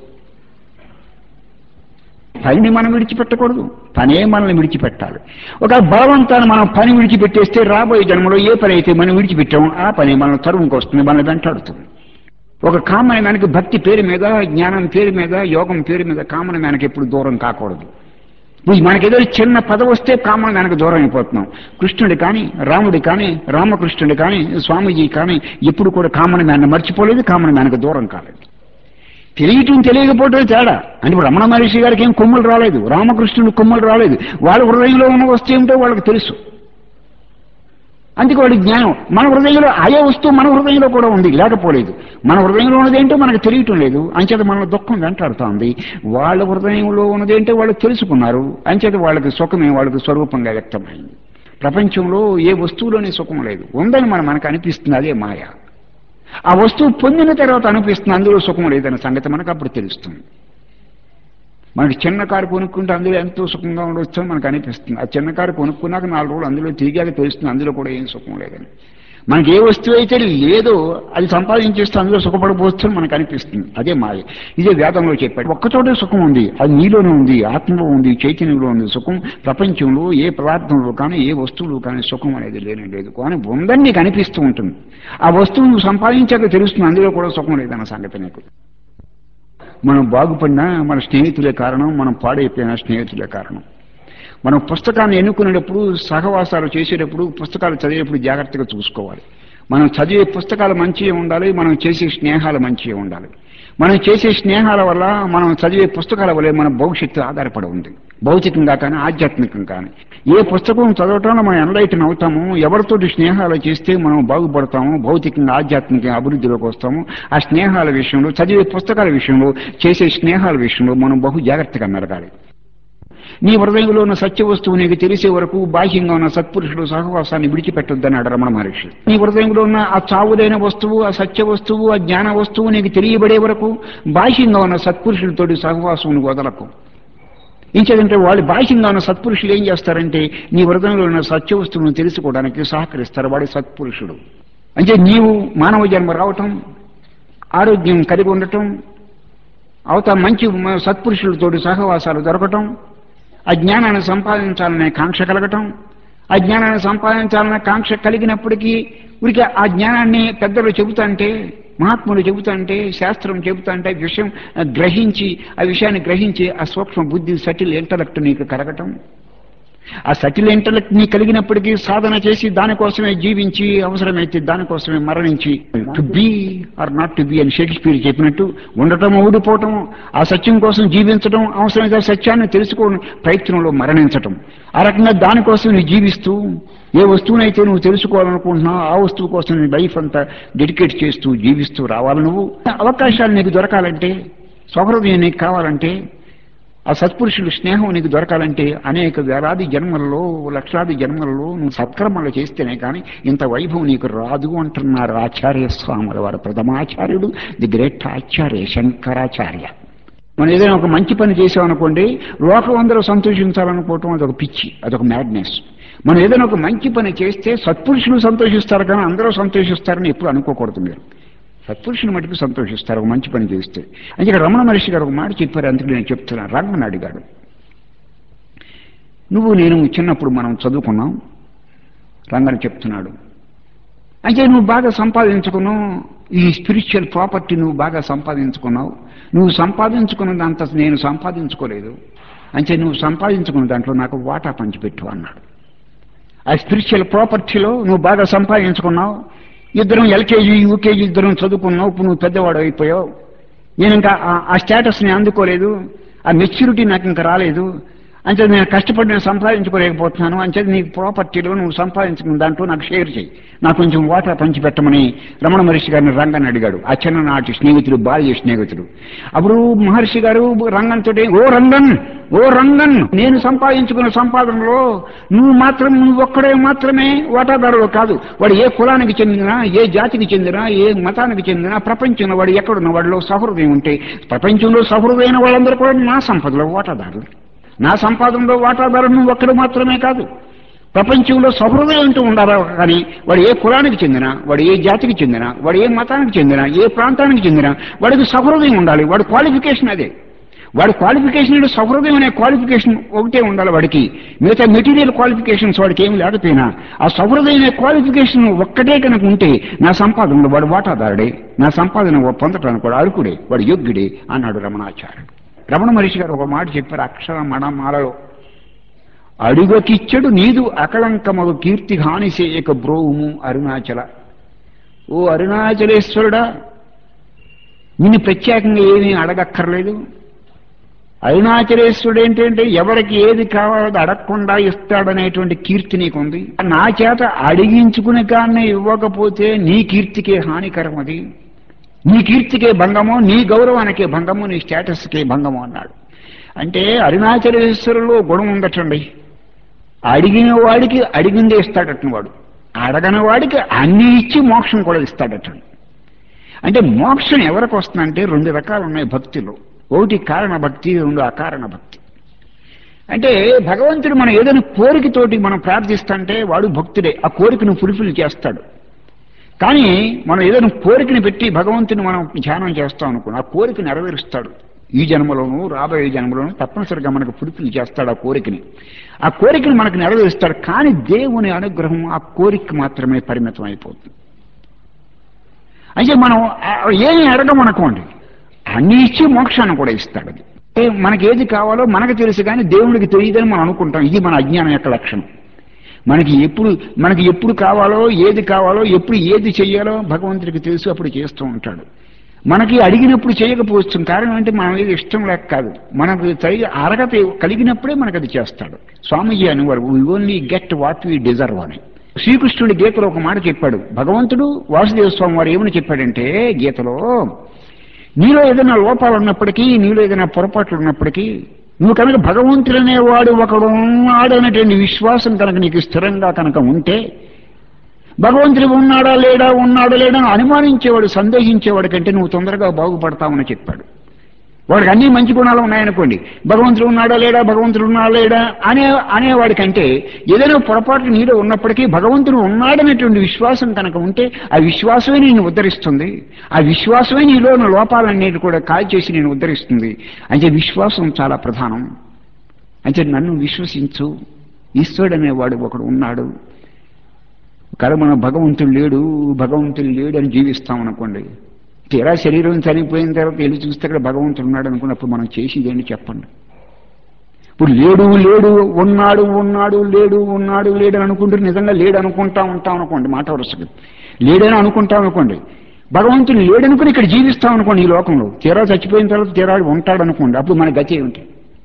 పనిని మనం విడిచిపెట్టకూడదు పనే మనల్ని విడిచిపెట్టాలి ఒక బలవంతాన్ని మనం పని విడిచిపెట్టేస్తే రాబోయే జన్మలో ఏ పని అయితే మనం విడిచిపెట్టామో ఆ పని మన తరువుకి వస్తుంది మనల్ని వెంటాడుతుంది ఒక కామన మేనకి భక్తి పేరు మీద జ్ఞానం పేరు మీద యోగం పేరు మీద కామన మేనకి ఎప్పుడు దూరం కాకూడదు ఇప్పుడు మనకేదో చిన్న పదవి వస్తే కామన్ దానికి దూరం అయిపోతున్నాం కృష్ణుడి కానీ రాముడి కానీ రామకృష్ణుడి కానీ స్వామీజీ కానీ ఎప్పుడు కూడా కామన్ మ్యాన్ మర్చిపోలేదు కామన్ మ్యాన్కి దూరం కాలేదు తెలియటం తెలియకపోవటం తేడా అంటే ఇప్పుడు రమణ మహర్షి గారికి ఏం కొమ్మలు రాలేదు రామకృష్ణుడు కొమ్మలు రాలేదు వాళ్ళ హృదయంలో ఉన్న వస్తువు ఏమిటో వాళ్ళకి తెలుసు అందుకే వాడి జ్ఞానం మన హృదయంలో అదే వస్తువు మన హృదయంలో కూడా ఉంది లేకపోలేదు మన హృదయంలో ఉన్నదేంటో మనకు తెలియటం లేదు అంచేత మన దుఃఖం వెంటాడుతోంది వాళ్ళ హృదయంలో ఉన్నదేంటో వాళ్ళు తెలుసుకున్నారు అంచేత వాళ్ళకి సుఖమే వాళ్ళకి స్వరూపంగా వ్యక్తమైంది ప్రపంచంలో ఏ వస్తువులోనే సుఖం లేదు ఉందని మనం మనకు అనిపిస్తుంది అదే మాయ ఆ వస్తువు పొందిన తర్వాత అనిపిస్తుంది అందులో సుఖం లేదన్న సంగతి మనకు అప్పుడు తెలుస్తుంది మనకి చిన్న కారు కొనుక్కుంటే అందులో ఎంతో సుఖంగా ఉండొచ్చో మనకు అనిపిస్తుంది ఆ చిన్న కారు కొనుక్కున్నాక నాలుగు రోజులు అందులో తిరిగాక తెలుస్తుంది అందులో కూడా ఏం సుఖం లేదని మనకి ఏ వస్తువు అయితే లేదో అది సంపాదించేస్తే అందులో సుఖపడబోచ్చు మనకు అనిపిస్తుంది అదే మాయ ఇదే వేదంలో చెప్పాడు ఒక్కచోటే సుఖం ఉంది అది నీలోనే ఉంది ఆత్మలో ఉంది చైతన్యంలో ఉంది సుఖం ప్రపంచంలో ఏ పదార్థంలో కానీ ఏ వస్తువులో కానీ సుఖం అనేది లేనే లేదు కానీ ఉందని నీకు అనిపిస్తూ ఉంటుంది ఆ వస్తువు నువ్వు సంపాదించాక తెలుస్తుంది అందులో కూడా సుఖం లేదన్న సంగతి నీకు మనం బాగుపడినా మన స్నేహితులే కారణం మనం పాడైపోయిన స్నేహితులే కారణం మనం పుస్తకాన్ని ఎన్నుకునేటప్పుడు సహవాసాలు చేసేటప్పుడు పుస్తకాలు చదివేటప్పుడు జాగ్రత్తగా చూసుకోవాలి మనం చదివే పుస్తకాలు మంచిగా ఉండాలి మనం చేసే స్నేహాలు మంచిగా ఉండాలి మనం చేసే స్నేహాల వల్ల మనం చదివే పుస్తకాల వల్ల మన భవిష్యత్తు ఆధారపడి ఉంది భౌతికంగా కానీ ఆధ్యాత్మికంగా కానీ ఏ పుస్తకం చదవటంలో మనం ఎన్లైటన్ అవుతాము ఎవరితోటి స్నేహాలు చేస్తే మనం బాగుపడతాము భౌతికంగా ఆధ్యాత్మికంగా అభివృద్ధిలోకి వస్తాము ఆ స్నేహాల విషయంలో చదివే పుస్తకాల విషయంలో చేసే స్నేహాల విషయంలో మనం బహు జాగ్రత్తగా మెరగాలి నీ హృదయంలో ఉన్న సత్య వస్తువు నీకు తెలిసే వరకు బాహ్యంగా ఉన్న సత్పురుషుడు సహవాసాన్ని విడిచిపెట్టొద్దన్నాడు రమణ మహర్షి నీ హృదయంలో ఉన్న ఆ చావులైన వస్తువు ఆ సత్య వస్తువు ఆ జ్ఞాన వస్తువు నీకు తెలియబడే వరకు బాహ్యంగా ఉన్న సత్పురుషులతోటి సహవాసం నువ్వు వదలకు ఇంకేదంటే వాళ్ళు బాహ్యంగా ఉన్న సత్పురుషులు ఏం చేస్తారంటే నీ హృదయంలో ఉన్న సత్య వస్తువును తెలుసుకోవడానికి సహకరిస్తారు వాడి సత్పురుషుడు అంటే నీవు మానవ జన్మ రావటం ఆరోగ్యం కలిగి ఉండటం అవత మంచి సత్పురుషులతోటి సహవాసాలు దొరకటం అజ్ఞానాన్ని సంపాదించాలనే కాంక్ష కలగటం అజ్ఞానాన్ని సంపాదించాలనే కాంక్ష కలిగినప్పటికీ ఉరికి ఆ జ్ఞానాన్ని పెద్దలు చెబుతాంటే మహాత్ములు చెబుతాంటే శాస్త్రం చెబుతాంటే విషయం గ్రహించి ఆ విషయాన్ని గ్రహించి ఆ సూక్ష్మ బుద్ధి సటిల్ ఇంటలెక్ట్ నీకు కలగటం ఆ సటిల్ ఇంటలెక్ట్ నీ కలిగినప్పటికీ సాధన చేసి దానికోసమే జీవించి అవసరమైతే దానికోసమే మరణించి to be or not to be అని షేక్స్పియర్ చెప్పినట్టు ఉండటం ఊడిపోవటం ఆ సత్యం కోసం జీవించడం అవసరమైతే సత్యాన్ని తెలుసుకోవడం ప్రయత్నంలో మరణించటం ఆ రకంగా దానికోసం నువ్వు జీవిస్తూ ఏ వస్తువునైతే నువ్వు తెలుసుకోవాలనుకుంటున్నావు ఆ వస్తువు కోసం నీ లైఫ్ అంతా డెడికేట్ చేస్తూ జీవిస్తూ రావాలి నువ్వు అవకాశాలు నీకు దొరకాలంటే సౌహృదయం నీకు కావాలంటే ఆ సత్పురుషులు స్నేహం నీకు దొరకాలంటే అనేక వేలాది జన్మల్లో లక్షలాది జన్మల్లో నువ్వు సత్కర్మలు చేస్తేనే కానీ ఇంత వైభవం నీకు రాదు అంటున్నారు ఆచార్య స్వాముల వారు ప్రథమాచార్యుడు ది గ్రేట్ ఆచార్య శంకరాచార్య మనం ఏదైనా ఒక మంచి పని చేసామనుకోండి లోకం అందరూ సంతోషించాలనుకోవటం అదొక పిచ్చి అదొక మ్యాడ్నెస్ మనం ఏదైనా ఒక మంచి పని చేస్తే సత్పురుషులు సంతోషిస్తారు కానీ అందరూ సంతోషిస్తారని ఎప్పుడు అనుకోకూడదు మీరు సత్పురుషుని మటుకు సంతోషిస్తారు ఒక మంచి పని చేస్తే అంటే ఇక్కడ రమణ మహర్షి గారు ఒక మాట చెప్పారు అందుకు నేను చెప్తున్నాను రంగని అడిగాడు నువ్వు నేను చిన్నప్పుడు మనం చదువుకున్నాం రంగని చెప్తున్నాడు అంటే నువ్వు బాగా సంపాదించుకున్నావు ఈ స్పిరిచువల్ ప్రాపర్టీ నువ్వు బాగా సంపాదించుకున్నావు నువ్వు సంపాదించుకున్నదంత నేను సంపాదించుకోలేదు అంటే నువ్వు సంపాదించుకున్న దాంట్లో నాకు వాటా పంచిపెట్టు అన్నాడు ఆ స్పిరిచువల్ ప్రాపర్టీలో నువ్వు బాగా సంపాదించుకున్నావు ఇద్దరం ఎల్కేజీ యూకేజీ ఇద్దరం చదువుకున్నావు ఇప్పుడు నువ్వు పెద్దవాడు అయిపోయావు నేను ఇంకా ఆ స్టేటస్ని అందుకోలేదు ఆ మెచ్యూరిటీ నాకు ఇంకా రాలేదు అంటే నేను కష్టపడి నేను సంపాదించుకోలేకపోతున్నాను అంటే నీ ప్రాపర్టీలో నువ్వు సంపాదించుకున్న దాంట్లో నాకు షేర్ చేయి నాకు కొంచెం వాటా పంచిపెట్టమని రమణ మహర్షి గారిని రంగన్ అడిగాడు ఆ చిన్ననాటి స్నేహితుడు బాల్య స్నేహితుడు అప్పుడు మహర్షి గారు రంగంతో ఓ రంగన్ ఓ రంగన్ నేను సంపాదించుకున్న సంపాదనలో నువ్వు మాత్రం నువ్వు ఒక్కడే మాత్రమే వాటాదారుడు కాదు వాడు ఏ కులానికి చెందినా ఏ జాతికి చెందినా ఏ మతానికి చెందినా ప్రపంచంలో వాడు ఎక్కడున్న వాడిలో సహృదయం ఉంటే ప్రపంచంలో సహృదయమైన వాళ్ళందరూ కూడా నా సంపదలో వాటాదారులు నా సంపాదనలో వాటాదారుడు నువ్వు ఒక్కడు మాత్రమే కాదు ప్రపంచంలో సహృదయం అంటూ ఉండాలా కానీ వాడు ఏ కులానికి చెందిన వాడు ఏ జాతికి చెందిన వాడు ఏ మతానికి చెందిన ఏ ప్రాంతానికి చెందిన వాడికి సహృదయం ఉండాలి వాడి క్వాలిఫికేషన్ అదే వాడి క్వాలిఫికేషన్ సహృదయం అనే క్వాలిఫికేషన్ ఒకటే ఉండాలి వాడికి మిగతా మెటీరియల్ క్వాలిఫికేషన్స్ వాడికి ఏమి లేకపోయినా ఆ సహృదయం అనే క్వాలిఫికేషన్ ఒక్కటే కనుక ఉంటే నా సంపాదనలో వాడు వాటాదారుడే నా సంపాదన పొందటానికి వాడు అరుకుడే వాడు యోగ్యుడే అన్నాడు రమణాచార్యుడు రమణ మహర్షి గారు ఒక మాట చెప్పారు అక్షర మణమాలలో అడుగకిచ్చడు నీదు అకళంకమగు కీర్తి హానిసేయక బ్రోవుము అరుణాచల ఓ అరుణాచలేశ్వరుడా నిన్ను ప్రత్యేకంగా ఏమీ అడగక్కర్లేదు అరుణాచలేశ్వరుడు ఏంటంటే ఎవరికి ఏది కావాలో అడగకుండా ఇస్తాడనేటువంటి కీర్తి నీకుంది నా చేత అడిగించుకుని కానీ ఇవ్వకపోతే నీ కీర్తికే హానికరం అది నీ కీర్తికే భంగము నీ గౌరవానికే భంగము నీ స్టేటస్కే భంగము అన్నాడు అంటే అరుణాచలేశ్వరులో గుణం ఉండటండి అడిగిన వాడికి అడిగిందే ఇస్తాడటం వాడు అడగని వాడికి అన్ని ఇచ్చి మోక్షం కూడా ఇస్తాడటండి అంటే మోక్షం ఎవరికి వస్తుందంటే రెండు రకాలు ఉన్నాయి భక్తిలో ఒకటి కారణ భక్తి రెండు అకారణ భక్తి అంటే భగవంతుడు మనం ఏదైనా కోరికతోటి మనం ప్రార్థిస్తుంటే వాడు భక్తుడే ఆ కోరికను ఫుల్ఫిల్ చేస్తాడు కానీ మనం ఏదైనా కోరికని పెట్టి భగవంతుని మనం ధ్యానం చేస్తాం అనుకో ఆ కోరిక నెరవేరుస్తాడు ఈ జన్మలోనూ రాబోయే జన్మలోనూ తప్పనిసరిగా మనకు ఫుల్ఫిల్ చేస్తాడు ఆ కోరికని ఆ కోరికను మనకు నెరవేరుస్తాడు కానీ దేవుని అనుగ్రహం ఆ కోరిక మాత్రమే పరిమితం అయిపోతుంది అయితే మనం ఆ- ఏమి అడగమనుకోండి అన్ని ఇచ్చి మోక్షాన్ని కూడా ఇస్తాడు అది ఏ మనకి ఏది కావాలో మనకు తెలుసు కానీ దేవుడికి తెలియదని మనం అనుకుంటాం ఇది మన అజ్ఞానం యొక్క లక్షణం మనకి ఎప్పుడు మనకి ఎప్పుడు కావాలో ఏది కావాలో ఎప్పుడు ఏది చెయ్యాలో భగవంతుడికి తెలుసు అప్పుడు చేస్తూ ఉంటాడు మనకి అడిగినప్పుడు చేయకపోవచ్చు కారణం అంటే మనం ఏది ఇష్టం లేక కాదు మనకు తగి అర్హత కలిగినప్పుడే మనకు అది చేస్తాడు స్వామీజీ అనేవారు we only get what we deserve అని శ్రీకృష్ణుడి గీతలో ఒక మాట చెప్పాడు భగవంతుడు వాసుదేవ స్వామి వారు ఏమని చెప్పాడంటే గీతలో నీలో ఏదైనా లోపాలు ఉన్నప్పటికీ నీలో ఏదైనా పొరపాట్లు ఉన్నప్పటికీ నువ్వు కనుక భగవంతుడనేవాడు ఒకడు ఉన్నాడు అనేటువంటి విశ్వాసం కనుక నీకు స్థిరంగా కనుక ఉంటే భగవంతుడు ఉన్నాడా లేడా ఉన్నాడా లేడా అని అనుమానించేవాడు సందేహించేవాడు కంటే నువ్వు తొందరగా బాగుపడతావని చెప్పాడు వాడికి అన్ని మంచి గుణాలు ఉన్నాయనుకోండి భగవంతుడు ఉన్నాడా లేడా భగవంతుడు ఉన్నాడా లేడా అనే అనేవాడి కంటే ఏదైనా పొరపాటు నీలో ఉన్నప్పటికీ భగవంతుడు ఉన్నాడనేటువంటి విశ్వాసం కనుక ఉంటే ఆ విశ్వాసమే నేను ఉద్ధరిస్తుంది ఆ విశ్వాసమే నీలో ఉన్న లోపాలన్నిటి కూడా కాల్చేసి నేను ఉద్ధరిస్తుంది అంటే విశ్వాసం చాలా ప్రధానం అంటే నన్ను విశ్వసించు ఈశ్వరుడు అనేవాడు ఒకడు ఉన్నాడు కానీ మనం భగవంతుడు లేడు భగవంతుడు లేడు అని జీవిస్తాం అనుకోండి తీరా శరీరం చనిపోయిన తర్వాత వెళ్ళి చూస్తే అక్కడ భగవంతుడు ఉన్నాడు అనుకున్నప్పుడు మనం చేసేదేంటి చెప్పండి ఇప్పుడు లేడు లేడు ఉన్నాడు ఉన్నాడు లేడు ఉన్నాడు లేడు అని అనుకుంటే నిజంగా లేడు అనుకుంటా ఉంటాం అనుకోండి మాట వరుసగా లేడని అనుకుంటాం అనుకోండి భగవంతుడు లేడనుకుని ఇక్కడ జీవిస్తాం అనుకోండి ఈ లోకంలో తీరా చచ్చిపోయిన తర్వాత తీరా ఉంటాడు అనుకోండి అప్పుడు మన గతి ఏమిటి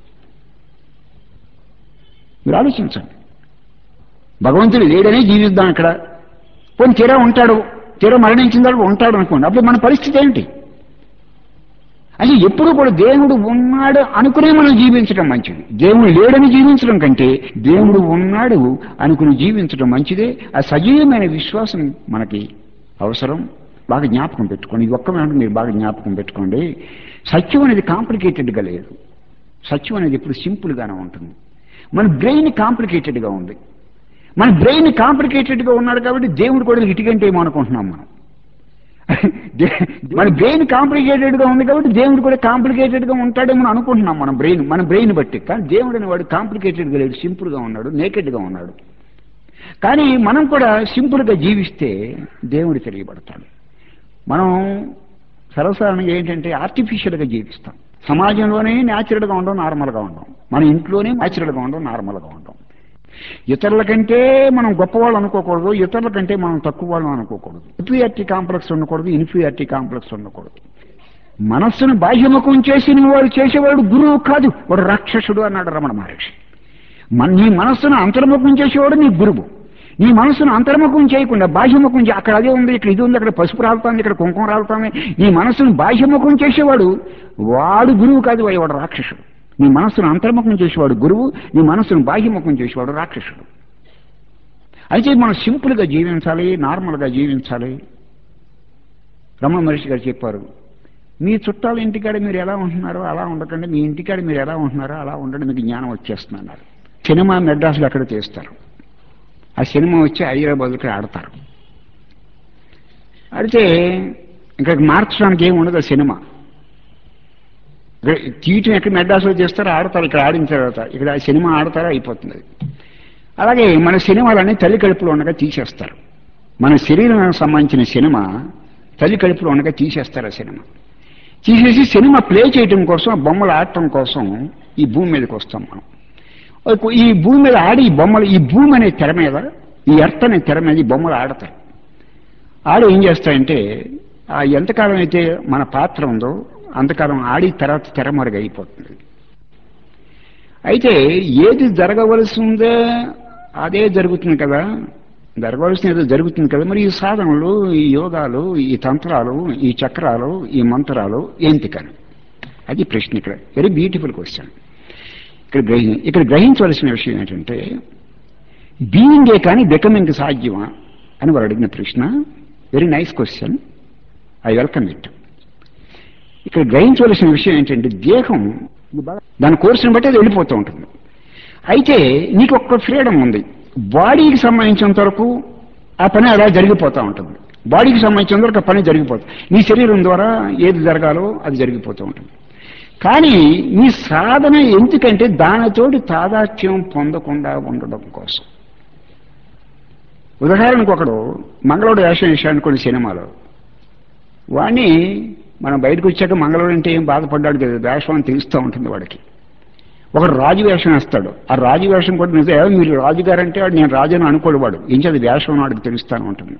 మీరు ఆలోచించండి భగవంతుడు లేడనే జీవిద్దాం ఇక్కడ పోనీ తీరా ఉంటాడు తీరా మరణించిన తర్వాత ఉంటాడు అనుకోండి అప్పుడు మన పరిస్థితి ఏమిటి అది ఎప్పుడు కూడా దేవుడు ఉన్నాడు అనుకునే మనం జీవించడం మంచిది దేవుడు లేడని జీవించడం కంటే దేవుడు ఉన్నాడు అనుకుని జీవించడం మంచిదే ఆ సజీవమైన విశ్వాసం మనకి అవసరం బాగా జ్ఞాపకం పెట్టుకోండి ఇది ఒక్క మాట మీరు బాగా జ్ఞాపకం పెట్టుకోండి సత్యం అనేది కాంప్లికేటెడ్గా లేదు సత్యం అనేది ఇప్పుడు సింపుల్గానే ఉంటుంది మన బ్రెయిన్ కాంప్లికేటెడ్గా ఉంది మన బ్రెయిన్ కాంప్లికేటెడ్గా ఉన్నాడు కాబట్టి దేవుడు కూడా ఇటుకంటే ఏమో అనుకుంటున్నాం మనం దే- మన బ్రెయిన్ కాంప్లికేటెడ్ గా ఉంది కాబట్టి దేవుడు కూడా కాంప్లికేటెడ్ గా ఉంటాడేమో అనుకుంటున్నాం మన బ్రెయిన్ మన బ్రెయిన్ బట్టి కానీ దేవుడు అనేవాడు కాంప్లికేటెడ్ గా లేడు సింపుల్ గా ఉన్నాడు నేకెడ్ గా ఉన్నాడు కానీ మనం కూడా సింపుల్ గా జీవిస్తే దేవుడు తెలియబడతాడు మనం సర్వసాధారణంగా ఏంటంటే ఆర్టిఫిషియల్ గా జీవిస్తాం సమాజంలోనే న్యాచురల్ గా ఉండడం నార్మల్ గా ఉండడం మన ఇంట్లోనే న్యాచురల్ గా ఉండడం నార్మల్ గా ఉండడం ఇతరుల కంటే మనం గొప్పవాళ్ళు అనుకోకూడదు ఇతరుల కంటే మనం తక్కువ వాళ్ళం అనుకోకూడదు ఇన్ఫీరియారిటీ కాంప్లెక్స్ ఉండకూడదు ఇన్ఫీరియారిటీ కాంప్లెక్స్ ఉండకూడదు మనస్సును బాహ్యముఖం చేసి వాడు చేసేవాడు గురువు కాదు వాడు రాక్షసుడు అన్నాడు రమణ మహర్షి మన నీ మనస్సును అంతర్ముఖం చేసేవాడు నీ గురువు నీ మనస్సును అంతర్ముఖం చేయకుండా బాహ్యముఖం చే అక్కడ అదే ఉంది ఇక్కడ ఇది ఉంది అక్కడ పసుపు రాలుతుంది ఇక్కడ కుంకుమ రాలుతుంది నీ మనస్సును బాహ్యముఖం చేసేవాడు వాడు గురువు కాదు వాడు రాక్షసుడు నీ మనస్సును అంతర్ముఖం చేసేవాడు గురువు నీ మనస్సును బాహ్యముఖం చేసేవాడు రాక్షసుడు అయితే మనం సింపుల్గా జీవించాలి నార్మల్గా జీవించాలి రమణ మహర్షి గారు చెప్పారు మీ చుట్టాల ఇంటికాడ మీరు ఎలా ఉంటున్నారో అలా ఉండకండి మీ ఇంటికాడ మీరు ఎలా ఉంటున్నారో అలా ఉండండి మీకు జ్ఞానం వచ్చేస్తున్నారు సినిమా మెడ్రాస్లో అక్కడ తీస్తారు ఆ సినిమా వచ్చి హైదరాబాద్కి ఆడతారు ఆడితే ఇక్కడ మార్చడానికి ఏమి ఉండదు ఆ సినిమా ఇక్కడ తీయటం ఎక్కడ మెడ్రాస్లో చేస్తారో ఆడతారు ఇక్కడ ఆడిన తర్వాత ఇక్కడ ఆ సినిమా ఆడతారో అయిపోతుంది అది. అలాగే మన సినిమాలన్నీ తల్లి కడుపులో ఉండగా తీసేస్తారు మన శరీరానికి సంబంధించిన సినిమా తల్లి కడుపులో ఉండగా తీసేస్తారు ఆ సినిమా తీసేసి సినిమా ప్లే చేయటం కోసం ఆ బొమ్మలు ఆడటం కోసం ఈ భూమి మీదకి వస్తాం మనం ఒక- ఈ భూమి మీద ఆడి ఈ బొమ్మలు ఈ భూమి అనే తెర మీద ఈ ఎర్త్ అనే తెర మీద ఈ బొమ్మలు ఆడతాయి ఆడి ఏం చేస్తాయంటే ఆ ఎంతకాలం అయితే మన పాత్ర ఉందో అంతకాలం ఆడి తర్వాత తెర మరుగైపోతుంది అయితే ఏది జరగవలసి ఉందో అదే జరుగుతుంది కదా జరగవలసిన ఏదో జరుగుతుంది కదా మరి ఈ సాధనలు ఈ యోగాలు ఈ తంత్రాలు ఈ చక్రాలు ఈ మంత్రాలు ఏంటికని అది ప్రశ్న ఇక్కడ వెరీ బ్యూటిఫుల్ క్వశ్చన్ ఇక్కడ గ్రహి ఇక్కడ గ్రహించవలసిన విషయం ఏంటంటే బీయింగే కానీ బికమింగ్ సాధ్యమా అని వారు అడిగిన ప్రశ్న very nice question I welcome it ఇక్కడ గ్రహించవలసిన విషయం ఏంటంటే దేహం దాని కోర్సుని బట్టి అది వెళ్ళిపోతూ ఉంటుంది అయితే నీకు ఒక్క ఫ్రీడమ్ ఉంది బాడీకి సంబంధించినంత వరకు ఆ పని అలా జరిగిపోతూ ఉంటుంది బాడీకి సంబంధించినంత వరకు ఆ పని జరిగిపోతుంది నీ శరీరం ద్వారా ఏది జరగాలో అది జరిగిపోతూ ఉంటుంది కానీ నీ సాధన ఎందుకంటే దానితోటి తాదాత్యం పొందకుండా ఉండడం కోసం ఉదాహరణకు ఒకడు మంగళవాడు వేషం వేసాడు కొన్ని సినిమాలో వాడిని మనం బయటకు వచ్చాక మంగళవాడు అంటే ఏం బాధపడ్డాడు కదా వేషం అని తెలుస్తూ ఉంటుంది వాడికి ఒకడు రాజు వేషం వేస్తాడు ఆ రాజు వేషం కూడా నిజం మీరు రాజుగారు అంటే వాడు నేను రాజు అని అనుకోడు వాడు ఏం చేది వేషం వాడికి తెలుస్తాను ఉంటుంది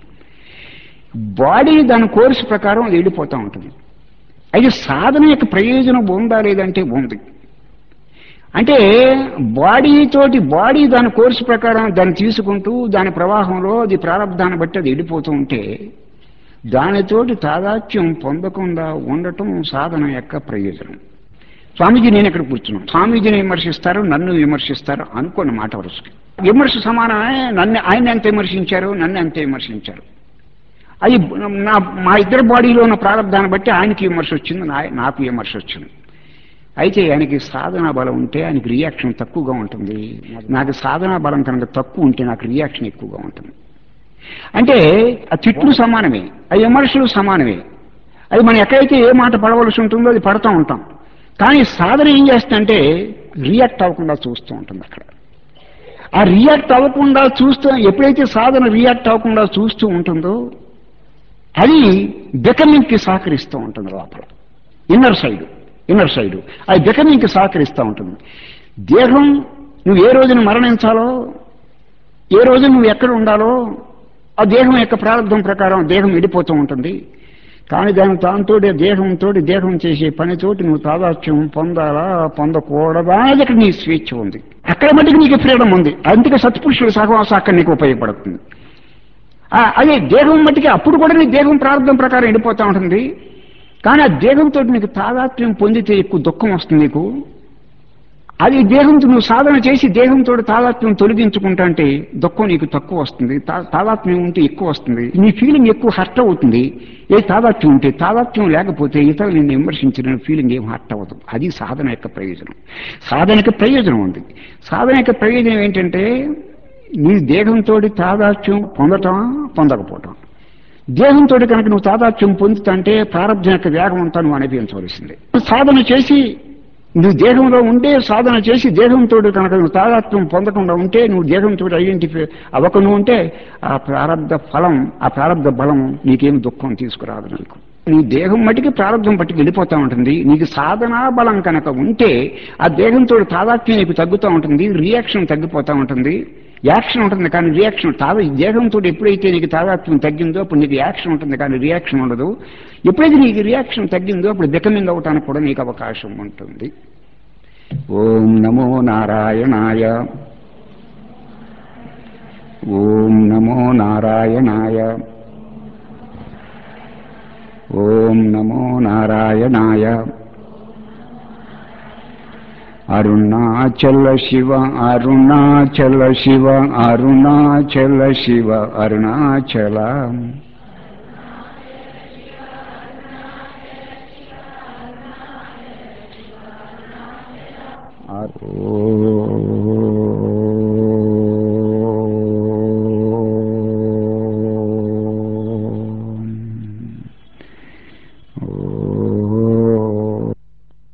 బాడీ దాని కోర్సు ప్రకారం అది వెళ్ళిపోతూ ఉంటుంది అయితే సాధన యొక్క ప్రయోజనం ఉందా లేదంటే ఉంది అంటే బాడీ తోటి బాడీ దాని కోర్సు ప్రకారం దాన్ని తీసుకుంటూ దాని ప్రవాహంలో అది ప్రారంధాన్ని బట్టి అది వెళ్ళిపోతూ ఉంటే దానితోటి తాదాత్యం పొందకుండా ఉండటం సాధన యొక్క ప్రయోజనం స్వామీజీ నేను ఇక్కడ కూర్చున్నాను స్వామీజీని విమర్శిస్తారు నన్ను విమర్శిస్తారు అనుకోని మాట వరుసకి విమర్శ సమానమే నన్ను ఆయన ఎంత విమర్శించారు నన్ను ఎంత విమర్శించారు అది నా మా ఇద్దరు బాడీలో ఉన్న ప్రారంధాన్ని బట్టి ఆయనకి విమర్శ వచ్చింది నా నాకు విమర్శ వచ్చింది అయితే ఆయనకి సాధనా బలం ఉంటే ఆయనకి రియాక్షన్ తక్కువగా ఉంటుంది నాకు సాధనా బలం కనుక తక్కువ ఉంటే నాకు రియాక్షన్ ఎక్కువగా ఉంటుంది అంటే ఆ తిట్లు సమానమే ఆ విమర్శలు సమానమే అది మనం ఎక్కడైతే ఏ మాట పడవలసి ఉంటుందో అది పడుతూ ఉంటాం కానీ సాధన ఏం చేస్తుందంటే రియాక్ట్ అవ్వకుండా చూస్తూ ఉంటుంది అక్కడ ఆ రియాక్ట్ అవ్వకుండా చూస్తూ ఎప్పుడైతే సాధన రియాక్ట్ అవ్వకుండా చూస్తూ ఉంటుందో అది బికమింగ్కి సహకరిస్తూ ఉంటుంది లోపల ఇన్నర్ సైడ్ ఇన్నర్ సైడ్ అది బికమింగ్కి సహకరిస్తూ ఉంటుంది దేహం నువ్వు ఏ రోజున మరణించాలో ఏ రోజు నువ్వు ఎక్కడ ఉండాలో ఆ దేహం యొక్క ప్రారంభం ప్రకారం దేహం విడిపోతూ ఉంటుంది కానీ దాని దాంతో దేహంతో దేహం చేసే పనితోటి నువ్వు తాదాత్యం పొందాలా పొందకూడదా అనేది అక్కడ నీ స్వేచ్ఛ ఉంది అక్కడ మటుకు నీకు ఫ్రీడమ్ ఉంది అందుకే సత్పురుషుల సహవాసం అక్కడ నీకు ఉపయోగపడుతుంది అదే దేహం మట్టికి అప్పుడు కూడా నీ దేహం ప్రారంభం ప్రకారం వెళ్ళిపోతూ ఉంటుంది కానీ ఆ దేహంతో నీకు తాదాత్మ్యం పొందితే ఎక్కువ దుఃఖం వస్తుంది నీకు అది దేహంతో నువ్వు సాధన చేసి దేహంతో తాదాత్మ్యం తొలగించుకుంటా అంటే దుఃఖం నీకు తక్కువ వస్తుంది తాదాత్మ్యం ఉంటే ఎక్కువ వస్తుంది నీ ఫీలింగ్ ఎక్కువ హర్ట్ అవుతుంది ఏ తాదాత్మ్యం ఉంటే తాదాత్మ్యం లేకపోతే ఇతరులు నిన్ను విమర్శించిన ఫీలింగ్ ఏం హర్ట్ అవ్వదు అది సాధన యొక్క ప్రయోజనం సాధనకి ప్రయోజనం ఉంది సాధన యొక్క ప్రయోజనం ఏంటంటే నీ దేహంతో తాదాత్మ్యం పొందటం పొందకపోవటం దేహంతో కనుక నువ్వు తాదాత్మ్యం పొందుతుంటే ప్రారంభం యొక్క వేగం అంతా నువ్వు అనిపించవలసిందే సాధన చేసి నువ్వు దేహంలో ఉంటే సాధన చేసి దేహంతో కనుక నువ్వు తాదాత్మ్యం పొందకుండా ఉంటే నువ్వు దేహంతో ఐడెంటిఫై అవ్వకుండా ఉంటే ఆ ప్రారంభ ఫలం ఆ ప్రారంభ బలం నీకేం దుఃఖం తీసుకురాదు నీకు నీ దేహం మటుకి ప్రారంభం పట్టుకు వెళ్ళిపోతూ ఉంటుంది నీకు సాధనా బలం కనుక ఉంటే ఆ దేహంతో తాదాత్మ్యం నీకు తగ్గుతూ ఉంటుంది రియాక్షన్ తగ్గిపోతూ ఉంటుంది యాక్షన్ ఉంటుంది కానీ రియాక్షన్ తాదా దేహంతో ఎప్పుడైతే నీకు తాదాత్మ్యం తగ్గిందో అప్పుడు నీకు యాక్షన్ ఉంటుంది కానీ రియాక్షన్ ఉండదు ఎప్పుడైతే నీకు రియాక్షన్ తగ్గిందో అప్పుడు బికమింగ్ అవటానికి కూడా నీకు అవకాశం ఉంటుంది ఓం నమో నారాయణాయ ఓం నమో నారాయణాయ ఓం నమో నారాయణాయ అరుణాచల శివ అరుణాచల శివ అరుణాచల శివ అరుణాచల ఓ